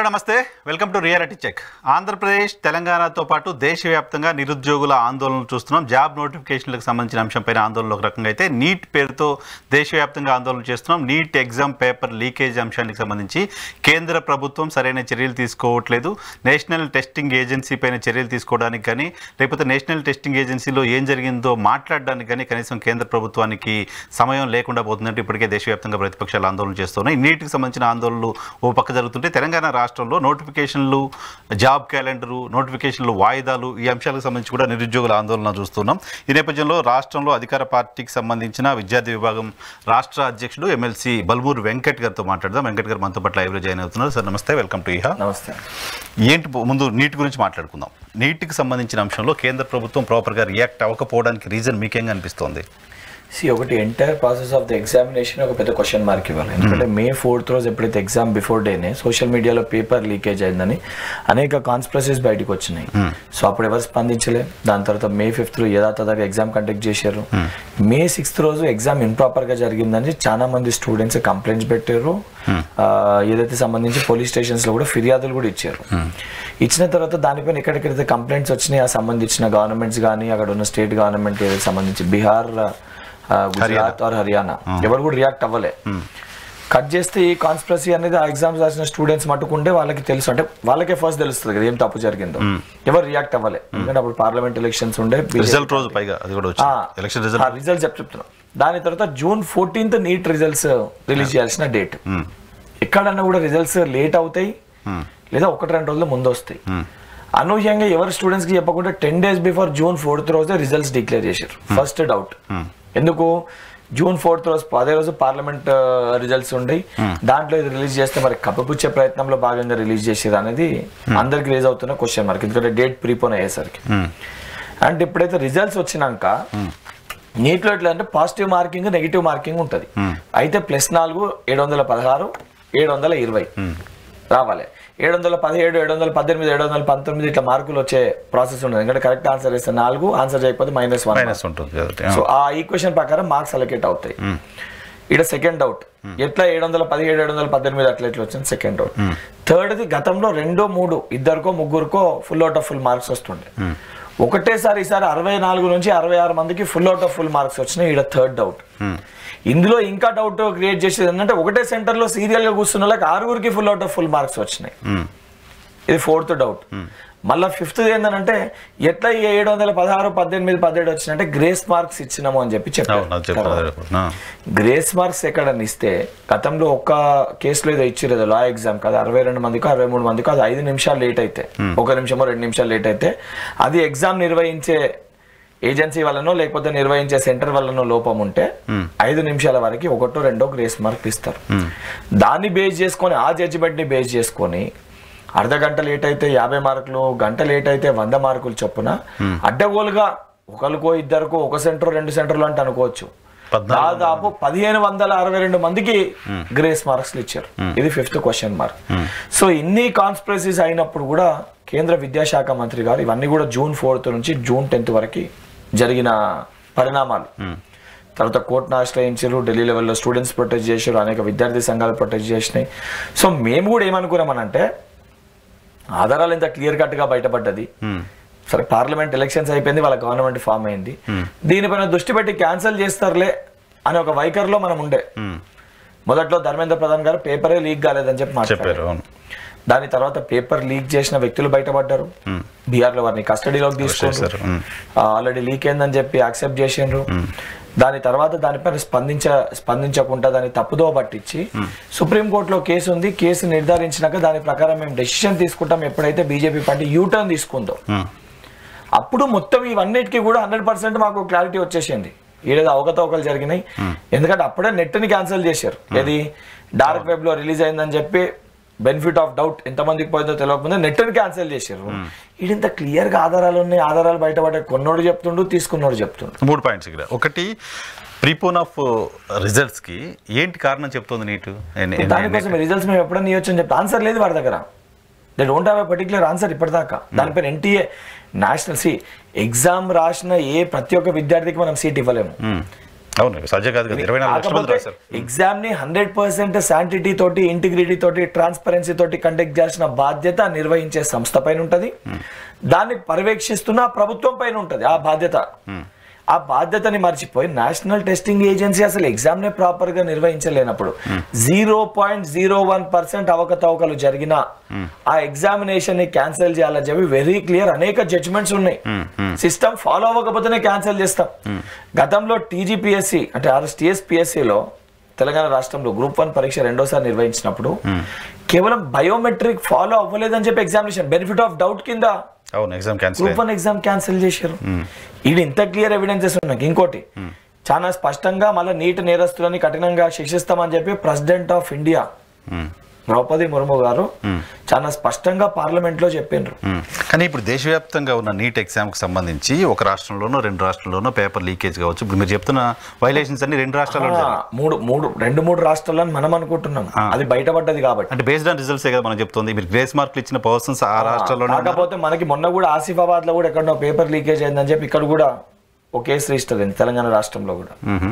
నమస్తే welcome to reality check Andhra Pradesh తెలంగాణతో పాటు దేశవ్యాప్తంగా నిరుద్యోగుల ఆందోళనలు చూస్తున్నాం జాబ్ నోటిఫికేషన్లకు సంబంధించిన అంశంపైన ఆందోళన ఒక రకంగా అయితే నీట్ పేరుతో దేశవ్యాప్తంగా ఆందోళన చేస్తున్నాం నీట్ ఎగ్జామ్ పేపర్ లీకేజ్ అంశానికి సంబంధించి కేంద్ర ప్రభుత్వం సరైన చర్యలు తీసుకోవట్లేదు నేషనల్ టెస్టింగ్ ఏజెన్సీ పైన చర్యలు తీసుకోవడానికి కానీ లేకపోతే నేషనల్ టెస్టింగ్ ఏజెన్సీలో ఏం జరిగిందో మాట్లాడడానికి కానీ కనీసం కేంద్ర ప్రభుత్వానికి సమయం లేకుండా పోతుందంటే ఇప్పటికే దేశవ్యాప్తంగా ప్రతిపక్షాలు ఆందోళన చేస్తున్నాయి నీటికి సంబంధించిన ఆందోళనలు ఓ పక్క జరుగుతుంటే తెలంగాణ రాష్ట్రంలో నోటిఫికేషన్లు జాబ్ క్యాలెండరు నోటిఫికేషన్లు వాయిదాలు ఈ అంశాలకు సంబంధించి కూడా నిరుద్యోగుల ఆందోళన చూస్తున్నాం ఈ నేపథ్యంలో రాష్ట్రంలో అధికార పార్టీకి సంబంధించిన విద్యార్థి విభాగం రాష్ట్ర అధ్యక్షుడు ఎమ్మెల్సీ బల్మూరు వెంకట్ గారితో మాట్లాడదాం వెంకట్ గారు మనతో పాటు లైవ్లో జాయిన్ అవుతున్నారు సార్ నమస్తే వెల్కమ్ టు ఇహా నమస్తే ఏంటి పో- ముందు నీట్ గురించి మాట్లాడుకుందాం నీట్కి సంబంధించిన అంశంలో కేంద్ర ప్రభుత్వం ప్రాపర్గా రియాక్ట్ అవ్వకపోవడానికి రీజన్ మీకేం అనిపిస్తోంది సి ఒకటి entire process of the examination ఒక పెద్ద క్వశ్చన్ మార్క్ ఇవ్వాలి ఎందుకంటే మే ఫోర్త్ రోజు ఎప్పుడైతే ఎగ్జామ్ బిఫోర్ డేనే సోషల్ మీడియాలో పేపర్ లీకేజ్ అయిందని అనేక కాన్స్పిరసీస్ బయటకు వచ్చినాయి సో అప్పుడు ఎవరు స్పందించలే దాని తర్వాత మే ఫిఫ్త్ యథాతథంగా ఎగ్జామ్ కండక్ట్ చేశారు మే సిక్స్త్ రోజు ఎగ్జామ్ ఇంప్రాపర్ గా జరిగిందని చాలా మంది స్టూడెంట్స్ కంప్లైంట్స్ పెట్టారు ఆ, ఏదైతే సంబంధించి పోలీస్ స్టేషన్స్ లో కూడా ఫిర్యాదులు కూడా ఇచ్చారు ఇచ్చిన తర్వాత దానిపైన ఎక్కడెక్కడైతే కంప్లైంట్స్ వచ్చినాయి ఆ సంబంధించిన గవర్నమెంట్స్ కానీ అక్కడ ఉన్న స్టేట్ గవర్నమెంట్ ఏదైతే సంబంధించి బీహార్ ఆ, గుజరాత్ ఆర్ హర్యానా ఎవరు కూడా రియాక్ట్ అవ్వలే కట్ చేస్తే ఈ కాన్స్పిరసీ అనేది ఆ ఎగ్జామ్స్ రాసిన స్టూడెంట్స్ మట్టుకుంటే వాళ్ళకి తెలుసు అంటే వాళ్ళకే ఫస్ట్ తెలుస్తుంది కదా ఏం తప్పు జరిగిందో ఎవరు రియాక్ట్ అవ్వలే ఎందుకంటే అప్పుడు పార్లమెంట్ ఎలక్షన్స్ ఉండే రిజల్ట్ రోజు పైగా అది కూడా వచ్చింది ఎలక్షన్ రిజల్ట్ రిజల్ట్ చెప్ చెప్తున్నాం దాని తర్వాత June fourteenth NEET results release చేయాల్సిన డేట్ ఎక్కడన్నా కూడా రిజల్ట్స్ లేట్ అవుతాయి లేదా ఒకటి రెండు రోజులు ముందు వస్తాయి అనూహ్యంగా ఎవరు స్టూడెంట్స్ కి చెప్పకుండా ten days before June fourth రోజే రిజల్ట్స్ డిక్లేర్ చేశారు ఫస్ట్ డౌట్ ఎందుకు జూన్ ఫోర్త్ రోజు అదే రోజు పార్లమెంట్ రిజల్ట్స్ ఉండి దాంట్లో ఇది రిలీజ్ చేస్తే మరి కప్పపుచ్చే ప్రయత్నంలో భాగంగా రిలీజ్ చేసేది అనేది అందరికి రేజ్ అవుతున్న క్వశ్చన్ మార్క్ ఎందుకంటే డేట్ ప్రీపోన్ అయ్యేసరికి అండ్ ఎప్పుడైతే రిజల్ట్స్ వచ్చినాక నీటిలో ఎట్లా అంటే పాజిటివ్ మార్కింగ్ నెగిటివ్ మార్కింగ్ ఉంటుంది అయితే ప్లస్ నాలుగు ఏడు వందల పదహారు ఏడు వందల ఇరవై రావాలి ఏడు వందల పదిహేడు ఏడు వందల పద్దెనిమిది ఏడు వందల పంతొమ్మిది ఇట్లా మార్కులు వచ్చే ప్రాసెస్ ఉంటుంది ఎందుకంటే కరెక్ట్ ఆన్సర్ ఇస్తే నాలుగు ఆన్సర్ చేయకపోతే మైనస్ వన్ మైనస్ ఉంటుంది కాబట్టి సో ఆ ఈక్వేషన్ ప్రకారం మార్క్స్ అలొకేట్ అవుతాయి ఇక్కడ సెకండ్ డౌట్ ఎట్లా ఏడు వందల పదిహేడు ఏడు వందల పద్దెనిమిది అట్లా ఎట్లా వచ్చింది సెకండ్ డౌట్ థర్డ్ది గతంలో రెండో మూడు ఇద్దరికో ముగ్గురుకో full out of full marks వస్తుండే ఒకటేసారి ఈసారి అరవై నాలుగు నుంచి అరవై ఆరు మందికి full out of full marks వచ్చినాయి ఇక్కడ థర్డ్ డౌట్ ఇందులో ఇంకా డౌట్ క్రియేట్ చేసేది ఏంటంటే ఒకటే సెంటర్ లో సీరియల్ గా కూర్చున్న వాళ్ళకి ఆరుగురికి full out of full marks వచ్చినాయి ఇది ఫోర్త్ డౌట్ మళ్ళీ ఫిఫ్త్ ఏంటంటే ఎట్లా ఈ ఏడు వందల పదహారు పద్దెనిమిది పదిహేడు వచ్చినంటే గ్రేస్ మార్క్స్ ఇచ్చినాము అని చెప్పి అవును అది చెప్పారు చెప్పారు ఆ. గ్రేస్ మార్క్స్ ఎక్కడని ఇస్తే గతంలో ఒక్క కేసులో ఏదో ఇచ్చిరేదో లా ఎగ్జామ్ కదా అరవై రెండు మందికో అరవై మూడు మందికో అది ఐదు నిమిషాలు లేట్ అయితే ఒక నిమిషమో రెండు నిమిషాలు లేట్ అయితే అది ఎగ్జామ్ నిర్వహించే ఏజెన్సీ వల్లనో లేకపోతే నిర్వహించే సెంటర్ వల్లనో లోపం ఉంటే ఐదు నిమిషాల వరకు ఒకటో రెండో గ్రేస్ మార్క్ ఇస్తారు దాన్ని బేస్ చేసుకొని ఆ జడ్జిమెంట్ ని బేస్ చేసుకొని అర్ధ గంట లేట్ అయితే యాభై మార్కులు గంట లేట్ అయితే వంద మార్కులు చొప్పున అడ్డగోలుగా ఒకరికో ఇద్దరికో ఒక సెంటర్ రెండు సెంటర్లు అంటే అనుకోవచ్చు పద్నాలుగు దాదాపు పదిహేను వందల అరవై రెండు మందికి గ్రేస్ మార్క్స్ ఇచ్చారు ఇది ఫిఫ్త్ క్వశ్చన్ మార్క్ సో ఇన్ని కాన్స్పిరసీస్ అయినప్పుడు కూడా కేంద్ర విద్యాశాఖ మంత్రి గారు ఇవన్నీ కూడా జూన్ ఫోర్త్ నుంచి జూన్ టెన్త్ వరకు జరిగిన పరిణామాలు తర్వాత కోర్టును ఆశ్రయించారు ఢిల్లీ లెవెల్లో స్టూడెంట్స్ ప్రొటెక్ట్ చేశారు అనేక విద్యార్థి సంఘాలు ప్రొటెక్ట్ చేసినాయి సో మేము కూడా ఏమనుకున్నామనంటే ఆధారాలు ఇంత క్లియర్ కట్ గా బయటపడ్డది సరే పార్లమెంట్ ఎలక్షన్స్ అయిపోయింది వాళ్ళ గవర్నమెంట్ ఫామ్ అయింది దీనిపైన దృష్టి పెట్టి క్యాన్సిల్ చేస్తారులే అని ఒక వైఖరిలో మనం ఉండే మొదట్లో ధర్మేంద్ర ప్రధాన్ గారు పేపరే లీక్ కాలేదని చెప్పి మాట్లాడారు చెప్పారు అవును దాని తర్వాత పేపర్ లీక్ చేసిన వ్యక్తులు బయటపడ్డారు బీహార్ లో వారిని కస్టడీలోకి తీసుకున్నారు చేశారు. ఉమ్. ఆల్రెడీ లీక్ అయిందని చెప్పి యాక్సెప్ట్ చేసిండ్రు దాని తర్వాత దానిపైన స్పందించ స్పందించకుండా దాన్ని తప్పుదో పట్టించి సుప్రీంకోర్టులో కేసు ఉంది కేసు నిర్ధారించినాక దాని ప్రకారం మేము డెసిషన్ తీసుకుంటాం ఎప్పుడైతే బీజేపీ పార్టీ యూటర్న్ తీసుకుందో ఉమ్. అప్పుడు మొత్తం ఇవన్నిటికీ కూడా హండ్రెడ్ పర్సెంట్ మాకు క్లారిటీ వచ్చేసింది ఏదో అవకతవకలు జరిగినాయి ఎందుకంటే అప్పుడే నెట్ ని క్యాన్సిల్ చేశారు ఏది డార్క్ వెబ్ లో రిలీజ్ అయిందని చెప్పి బెనిఫిట్ ఆఫ్ డౌట్ ఎంతమందికి పోయిందో తెలియకముందే నెట్ ని క్యాన్సిల్ చేశారు ఇంత క్లియర్ గా ఆధారాలు ఉన్నాయి ఆధారాలు బయటపడే కొన్నోడు చెప్తుండు తీసుకున్నోడు చెప్తుండు మూడు పాయింట్స్ ఇక్కడ ఒకటి ప్రీపోన్ ఆఫ్ రిజల్ట్స్ కి ఏంటి కారణం చెప్తోంది నీటు ఎన్ని- ఎన్ని- దానికోసం రిజల్ట్స్ మేము ఎప్పుడన్నా ఇవ్వచ్చు అని చెప్తే ఆన్సర్ లేదు వాడి దగ్గర they don't have a particular answer ఇప్పటిదాకా దానిపైన ఎన్టీఏ నేషనల్ సి ఎగ్జామ్ రాసిన ఏ ప్రతి ఒక్క విద్యార్థికి మనం సీట్ ఇవ్వలేము అవును సహజ కాదు కదా ఇరవై నాలుగు లక్షల మంది కాకపోతే రాశారు ఎగ్జామ్ ని హండ్రెడ్ పర్సెంట్ శాంటిటీ తోటి ఇంటిగ్రిటీ తోటి ట్రాన్స్పరెన్సీ తోటి కండక్ట్ చేయాల్సిన బాధ్యత నిర్వహించే సంస్థ పైన ఉంటది దాన్ని పర్యవేక్షిస్తున్న ప్రభుత్వం పైన ఉంటది ఆ బాధ్యత ఆ బాధ్యతని మర్చిపోయి నేషనల్ టెస్టింగ్ ఏజెన్సీ అసలు ఎగ్జామ్ నే ప్రాపర్ గా నిర్వహించలేనప్పుడు zero point zero one percent అవకతవకలు జరిగిన ఆ ఎగ్జామినేషన్ ని క్యాన్సిల్ చేయాలని చెప్పి వెరీ క్లియర్ అనేక జడ్జ్మెంట్స్ ఉన్నాయి సిస్టమ్ ఫాలో అవ్వకపోతేనే క్యాన్సిల్ చేస్తాం గతంలో టీజీపీఎస్సి అంటే ఆర్ఎస్టీఎస్ పిఎస్సిలో తెలంగాణ రాష్ట్రంలో గ్రూప్ వన్ పరీక్ష రెండోసారి నిర్వహించినప్పుడు కేవలం బయోమెట్రిక్ ఫాలో అవ్వలేదని చెప్పి ఎగ్జామినేషన్ బెనిఫిట్ ఆఫ్ డౌట్ కింద అవును exam cancel group one exam cancel చేశారు ఇది ఇంత క్లియర్ ఎవిడెన్సెస్ ఉన్నాయి ఇంకోటి చాలా స్పష్టంగా మళ్ళీ నీట్ నేరస్తులని కఠినంగా శిక్షిస్తామని చెప్పి president of India Draupadi Murmu గారు చాలా స్పష్టంగా పార్లమెంట్ లో చెప్పిండ్రు కానీ ఇప్పుడు దేశవ్యాప్తంగా ఉన్న నీట్ ఎగ్జామ్కి సంబంధించి ఒక రాష్ట్రంలోనో రెండు రాష్ట్రాల్లోనో పేపర్ లీకేజ్ కావచ్చు ఇప్పుడు మీరు చెప్తున్న వైలేషన్స్ అన్ని రెండు రాష్ట్రాల్లో ఆ, మూడు మూడు రెండు మూడు రాష్ట్రాలని మనం అనుకుంటున్నాం అది బయటపడ్డది కాబట్టి అంటే బేస్డ్ ఆన్ రిజల్ట్సే కదా మనం చెప్తుంది మీరు గ్రేస్ మార్కులు ఇచ్చిన పర్సన్స్ ఆ రాష్ట్రాల్లోనే ఉన్నారు. కాకపోతే మనకి మొన్న కూడా ఆసిఫాబాద్ లో కూడా ఎక్కడో పేపర్ లీకేజ్ అయిందని చెప్పి ఇక్కడ కూడా ఒక కేసు రిజిస్టర్ అయింది తెలంగాణ రాష్ట్రంలో కూడా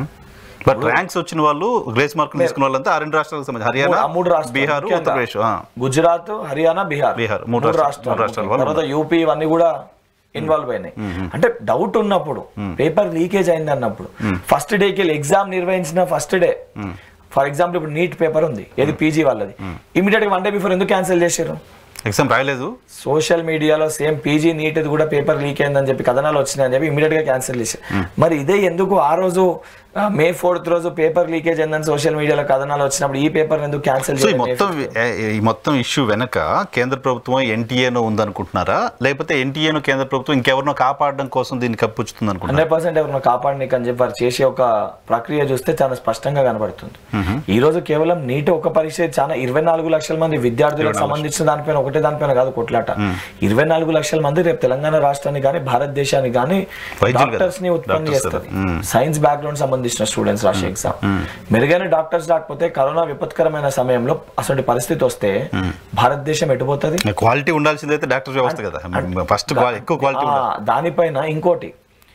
బట్ ర్యాంక్స్ వచ్చిన వాళ్ళు గ్రేస్ మార్కులు తీసుకున్న వాళ్ళంతా ఆ రెండు రాష్ట్రాలకు సంబంధించి హర్యానా ఆ మూడు రాష్ట్రాలు బీహార్ ముఖ్యంగా ఉత్తరప్రదేశ్ ఆ. గుజరాత్ హర్యానా బీహార్ బీహార్, మూడు మూడు రాష్ట్రాలు, రాష్ట్రాలు మూడు రాష్ట్రాల వాళ్ళు తర్వాత యూపీ ఇవన్నీ కూడా ఇన్వాల్వ్ అయినాయి అంటే డౌట్ ఉన్నప్పుడు పేపర్ లీకేజ్ అయింది అన్నప్పుడు ఫస్ట్ డేకి వెళ్ళి ఎగ్జామ్ నిర్వహించిన ఫస్ట్ డే ఫర్ ఎగ్జాంపుల్ ఇప్పుడు నీట్ పేపర్ ఉంది ఏది పీజీ వాళ్ళది ఇమీడియట్ గా వన్ డే బిఫోర్ ఎందుకు క్యాన్సిల్ చేశారు ఎగ్జామ్ రాయలేదు సోషల్ మీడియాలో సేమ్ పీజీ నీట్ ఇది కూడా పేపర్ లీక్ అయిందని చెప్పి కథనాలు వచ్చినాయని చెప్పి ఇమీడియట్ గా క్యాన్సిల్ చేశారు మరి ఇదే ఎందుకు ఆ రోజు ఆ, మే ఫోర్త్ రోజు పేపర్ లీకేజ్ అయిందని సోషల్ మీడియాలో కథనాలు వచ్చినప్పుడు ఈ పేపర్ ఎందుకు క్యాన్సిల్ సో ఈ మొత్తం ఏ- ఈ మొత్తం ఇష్యూ వెనక కేంద్ర ప్రభుత్వం ఎన్టీఏనో ఉందనుకుంటున్నారా లేకపోతే ఎన్టీఏను కేంద్ర ప్రభుత్వం ఇంకెవరినో కాపాడడం కోసం దీన్ని కప్పుచ్చుతుంది అనుకుంటున్నారా హండ్రెడ్ పర్సెంట్ ఎవరినో కాపాడనీకి అని చెప్పి వారు చేసే ఒక ప్రక్రియ చూస్తే చాలా స్పష్టంగా కనబడుతుంది ఈ రోజు కేవలం నీటి ఒక పరీక్ష చాలా ఇరవై నాలుగు లక్షల మంది విద్యార్థులకు సంబంధించిన దానిపైన ఒకటే దానిపైన కాదు కొట్లాట ఇరవై నాలుగు లక్షల మంది రేపు తెలంగాణ రాష్ట్రానికి కానీ భారతదేశానికి కానీ వైద్యులు కదా. డాక్టర్స్ ని ఉత్పత్తి డాక్టర్స్ చేస్తారు సైన్స్ బ్యాక్గ్రౌండ్ సంబంధించిన స్టూడెంట్స్ రాసే ఎగ్జామ్ మెరుగైన డాక్టర్స్ రాకపోతే కరోనా విపత్కరమైన సమయంలో అసలు పరిస్థితి వస్తే భారతదేశం ఎటుపోతుంది క్వాలిటీ ఉండాల్సిందైతే డాక్టర్ వ్యవస్థ కదా ఫస్ట్ ఎక్కువ క్వాలిటీ ఆ, దానిపైన ఇంకోటి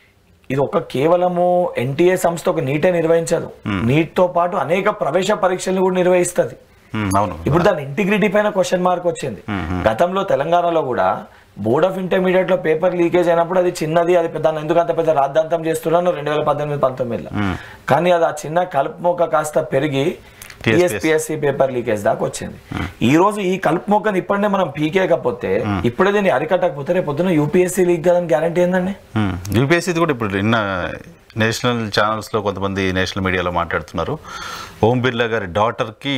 ఇది ఒక కేవలము ఎన్టీఏ సంస్థ ఒక నీటే నిర్వహించదు నీట్ తో పాటు అనేక ప్రవేశ పరీక్షలు కూడా నిర్వహిస్తుంది అవును ఇప్పుడు దాని ఇంటిగ్రిటీ పైన క్వశ్చన్ మార్క్ వచ్చింది గతంలో తెలంగాణలో కూడా బోర్డ్ ఆఫ్ ఇంటర్మీడియట్ లో పేపర్ లీకేజ్ అయినప్పుడు అది చిన్నది అది పెద్ద ఎందుకు అంత పెద్ద రాద్ధాంతం చేస్తున్నాను రెండు వేల పద్దెనిమిది పంతొమ్మిదిలో కానీ అది ఆ చిన్న కలుపు మొక్క కాస్త పెరిగి టీఎస్పీఎస్సీ పేపర్ లీకేజ్ దాకా వచ్చింది ఈ రోజు ఈ కలుపు మొక్కని ఇప్పుడే మనం పీకేయకపోతే ఇప్పుడే దీన్ని అరికట్టకపోతే రేపు పొద్దున యూపీఎస్సీ లీక్ కదని గ్యారంటీ ఏందండి యూపీఎస్సీ కూడా ఇప్పుడు నిన్న నేషనల్ ఛానల్స్లో కొంతమంది నేషనల్ మీడియాలో మాట్లాడుతున్నారు ఓం బిర్లా గారి డాటర్కి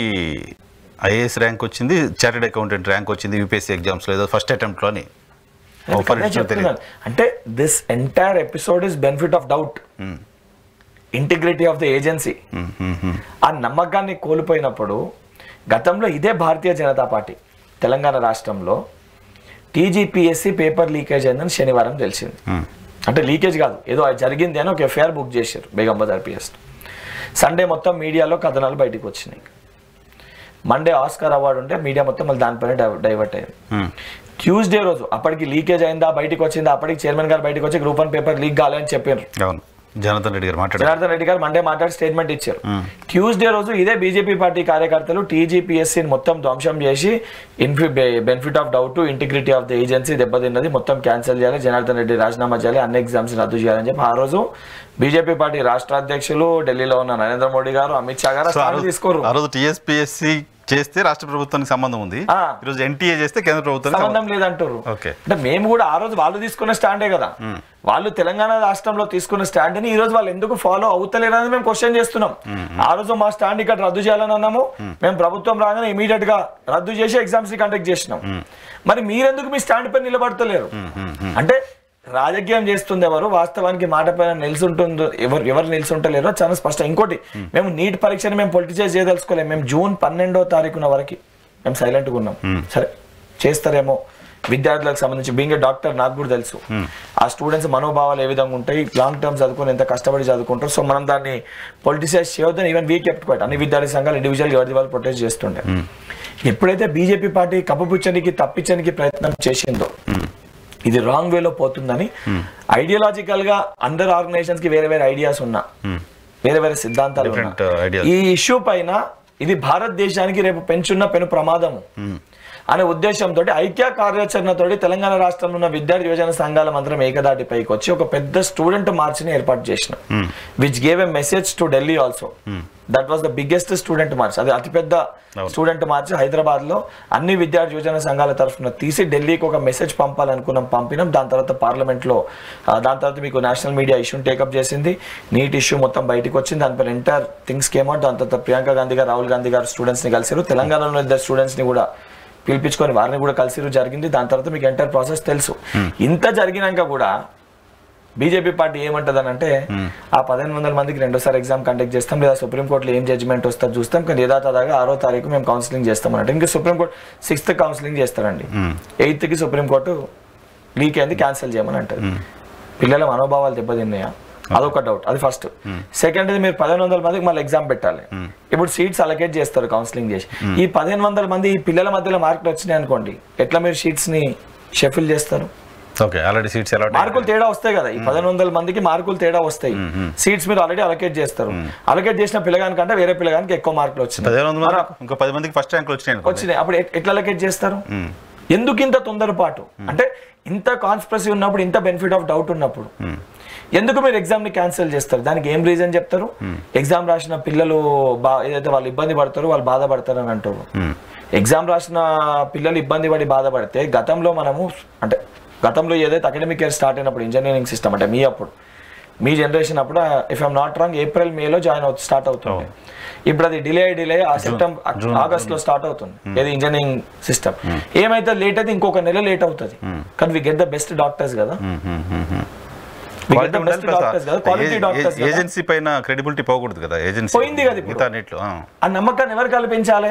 ఐఏఎస్ ర్యాంక్ వచ్చింది చార్టెడ్ అకౌంటెంట్ ర్యాంక్ వచ్చింది యూపీఎస్సీ ఎగ్జామ్స్లో ఏదో ఫస్ట్ అటెంప్ట్లోని ఆఫర్ అదే ఇచ్చిన తెలియదు చెప్తున్నాను. అంటే this entire episode is benefit of doubt integrity of the agency ఆ నమ్మకాన్ని కోల్పోయినప్పుడు గతంలో ఇదే భారతీయ జనతా పార్టీ తెలంగాణ రాష్ట్రంలో టీజీపీఎస్సీ పేపర్ లీకేజ్ అయిందని శనివారం తెలిసింది అంటే లీకేజ్ కాదు ఏదో అది జరిగింది అని ఒక ఎఫ్ఐఆర్ బుక్ చేశారు బేగం బజార్ పిఎస్ సండే మొత్తం మీడియాలో కథనాలు బయటికి వచ్చినాయి మండే ఆస్కార్ అవార్డు ఉంటే మీడియా మొత్తం మళ్ళీ దానిపైన డైవ- డైవర్ట్ అయ్యారు ట్యూస్డే రోజు అప్పటికి లీకేజ్ అయిందా బయటికి వచ్చిందా అప్పటికి చైర్మన్ గారు బయటికి వచ్చి గ్రూప్ వన్ పేపర్ లీక్ కాలేదని చెప్పారు అవును జనార్దన్ రెడ్డి గారు మాట్లాడారు జనార్దన్ రెడ్డి గారు మండే మాట్లాడి స్టేట్మెంట్ ఇచ్చారు ట్యూస్డే రోజు ఇదే బీజేపీ పార్టీ కార్యకర్తలు టీజీపీఎస్సీని మొత్తం ధ్వంసం చేసి ఇన్ఫి benefit of doubt integrity of the agency దెబ్బతిన్నది మొత్తం క్యాన్సిల్ చేయాలి జనార్దన్ రెడ్డి రాజీనామా చేయాలి అన్ని ఎగ్జామ్స్ రద్దు చేయాలని చెప్పి ఆ రోజు బీజేపీ పార్టీ రాష్ట్ర అధ్యక్షులు ఢిల్లీలో ఉన్న నరేంద్ర మోడీ గారు అమిత్ షా గారు సో ఆ stand రోజు- తీసుకోరు ఆ రోజు టీఎస్పీఎస్సీ చేస్తే రాష్ట్ర ప్రభుత్వానికి సంబంధం ఉంది ఆ. ఈరోజు ఎన్టీఏ చేస్తే కేంద్ర ప్రభుత్వానికి సంబంధం సంబంధం లేదంటారు ఓకే అంటే మేము కూడా ఆ రోజు వాళ్ళు తీసుకున్న స్టాండే కదా వాళ్ళు తెలంగాణ రాష్ట్రంలో తీసుకున్న స్టాండ్ ని ఈ రోజు వాళ్ళు ఎందుకు ఫాలో అవుతలేరని మేము క్వశ్చన్ చేస్తున్నాం ఆ రోజు మా స్టాండ్ ఇక్కడ రద్దు చేయాలని అన్నాము మేము ప్రభుత్వం రాగానే ఇమీడియట్ గా రద్దు చేసి ఎగ్జామ్స్ ని కండక్ట్ చేసినాం మరి మీరెందుకు మీ స్టాండ్ పై నిలబడతలేరు అంటే రాజకీయం చేస్తుంది ఎవరు వాస్తవానికి మాట పైన నిల్చుంటుందో ఎవరు ఎవరు నిల్చుంటలేరో చాలా స్పష్టం ఇంకోటి మేము నీట్ పరీక్షని మేము పొలిటిసైజ్ చేయదలుచుకోలేము మేము జూన్ పన్నెండో తారీఖున వరకు మేము సైలెంట్గా ఉన్నాం సరే చేస్తారేమో విద్యార్థులకు సంబంధించి బీయింగ్ డాక్టర్ నాకు కూడా తెలుసు ఆ స్టూడెంట్స్ మనోభావాలు ఏ విధంగా ఉంటాయి లాంగ్ టర్మ్ చదువుకొని ఎంత కష్టపడి చదువుకుంటారు సో మనం దాన్ని పొలిటిసైజ్ చేయొద్దని ఈవెన్ వీ కెప్ట్ క్వైట్ అన్ని విద్యార్థి సంఘాలు ఇండివిజువల్ ఎవరి వాళ్ళు ప్రొటెస్ట్ చేస్తుండే ఎప్పుడైతే బీజేపీ పార్టీ కప్పుపుచ్చనికి తప్పించడానికి ప్రయత్నం చేసిందో ఇది రాంగ్ వేలో పోతుందని ఐడియాలజికల్ గా అందర్ ఆర్గనైజేషన్స్ కి వేరే వేరే ఐడియాస్ ఉన్నా వేరే వేరే సిద్ధాంతాలు ఉన్నా. Different, uh, ideas. ఈ ఇష్యూ పైన ఇది భారతదేశానికి రేపు పెంచున్న పెను ప్రమాదము అనే ఉద్దేశంతో ఐక్య కార్యాచరణతోటి తెలంగాణ రాష్ట్రంలో ఉన్న విద్యార్థి యువజన సంఘాల మంత్రం ఏకదాటి పైకి వచ్చి ఒక పెద్ద స్టూడెంట్ మార్చ్ ని ఏర్పాటు చేసిన which gave a message to Delhi also that was the biggest student march అది అతిపెద్ద స్టూడెంట్ మార్చ్ హైదరాబాద్ లో అన్ని విద్యార్థి యువజన సంఘాల తరఫున తీసి ఢిల్లీకి ఒక మెసేజ్ పంపాలనుకున్నాం పంపినాం దాని తర్వాత పార్లమెంట్ లో ఆ, దాని తర్వాత మీకు నేషనల్ మీడియా ఇష్యూని టేకప్ చేసింది నీట్ ఇష్యూ మొత్తం బయటకు వచ్చింది దానిపైన ఎంటైర్ థింగ్స్ కేమ్ అవుట్ దాని తర్వాత ప్రియాంక గాంధీ గారు రాహుల్ గాంధీ గారు స్టూడెంట్స్ ని కలిసారు తెలంగాణలో ఇద్దరు స్టూడెంట్స్ ని కూడా పిలిపించుకొని వారిని కూడా కలిసి జరిగింది దాని తర్వాత మీకు ఎంటైర్ ప్రాసెస్ తెలుసు ఇంత జరిగినాక కూడా బీజేపీ పార్టీ ఏమంటదని అంటే ఆ పదిహేను వందల మందికి రెండోసారి ఎగ్జామ్ కండక్ట్ చేస్తాం లేదా సుప్రీంకోర్టులో ఏం జడ్జిమెంట్ వస్తుందో చూస్తాం కానీ యథాతథాగా ఆరో తారీఖు మేము కౌన్సిలింగ్ చేస్తాం అంటే ఇంకా సుప్రీంకోర్టు సిక్స్త్ కౌన్సిలింగ్ చేస్తారండి ఎయిత్ కి సుప్రీంకోర్టు లీక్ అయింది క్యాన్సిల్ చేయమని అంటారు పిల్లల మనోభావాలు దెబ్బతిన్నాయా అదొక డౌట్ అది ఫస్ట్ సెకండ్ మీరు పదిహేను వందల మందికి మళ్ళీ ఎగ్జామ్ పెట్టాలి ఇప్పుడు సీట్స్ అలకేట్ చేస్తారు కౌన్సిలింగ్ చేసి ఈ పదిహేను వందల మంది ఈ పిల్లల మధ్యలో మార్కులు వచ్చినాయి అనుకోండి ఎట్లా మీరు షీట్స్ ని షెఫిల్ చేస్తారు ఓకే ఆల్రెడీ సీట్స్ ఎలా మార్కులు తేడా వస్తాయి కదా ఈ పదిహేను వందల మందికి మార్కులు తేడా వస్తాయి సీట్స్ మీరు ఆల్రెడీ అలకేట్ చేస్తారు అలకేట్ చేసిన పిల్లగాని కంటే వేరే పిల్లగానికి ఎక్కువ మార్కులు వచ్చినాయి పదిహేను వందల మంది ఇంకా పది మందికి ఫస్ట్ ర్యాంకులు వచ్చినాయి అనుకోండి. వచ్చినాయి అప్పుడు ఎట్- ఎట్లా అలకేట్ చేస్తారు ఎందుకు ఇంత తొందరపాటు అంటే ఇంత కాన్స్పిరసీ ఉన్నప్పుడు ఇంత బెనిఫిట్ ఆఫ్ డౌట్ ఉన్నప్పుడు ఎందుకు మీరు ఎగ్జామ్ ని క్యాన్సిల్ చేస్తారు దానికి ఏం రీజన్ చెప్తారు ఎగ్జామ్ రాసిన పిల్లలు బా ఏదైతే వాళ్ళు ఇబ్బంది పడతారో వాళ్ళు బాధపడతారు అని అంటారు ఎగ్జామ్ రాసిన పిల్లలు ఇబ్బంది పడి బాధపడితే గతంలో మనము అంటే గతంలో ఏదైతే అకాడమిక్ ఇయర్ స్టార్ట్ అయినప్పుడు ఇంజనీరింగ్ సిస్టమ్ అంటే మీ అప్పుడు మీ జనరేషన్ అప్పుడు if I'm not wrong April మేలో జాయిన్ అవుతుంది స్టార్ట్ అవుతుంది ఇప్పుడు అది డిలే డిలే ఆ సెప్టెంబర్ ఆగస్ట్ లో స్టార్ట్ అవుతుంది ఏది ఇంజనీరింగ్ సిస్టమ్ ఏమైతే లేట్ అయితే ఇంకొక నెల లేట్ అవుతుంది కానీ we get the best doctors కదా We get Quality the ఉండాలి best plus doctors కదా క్వాలిటీ ఏ- డాక్టర్స్ ఏ- ఏజెన్సీ పైన క్రెడిబిలిటీ పోకూడదు కదా ఏజెన్సీ పోయింది కదా ఇప్పుడు. మిగతా అన్నిట్లో ఆ. ఆ నమ్మకాన్ని ఎవరు కల్పించాలి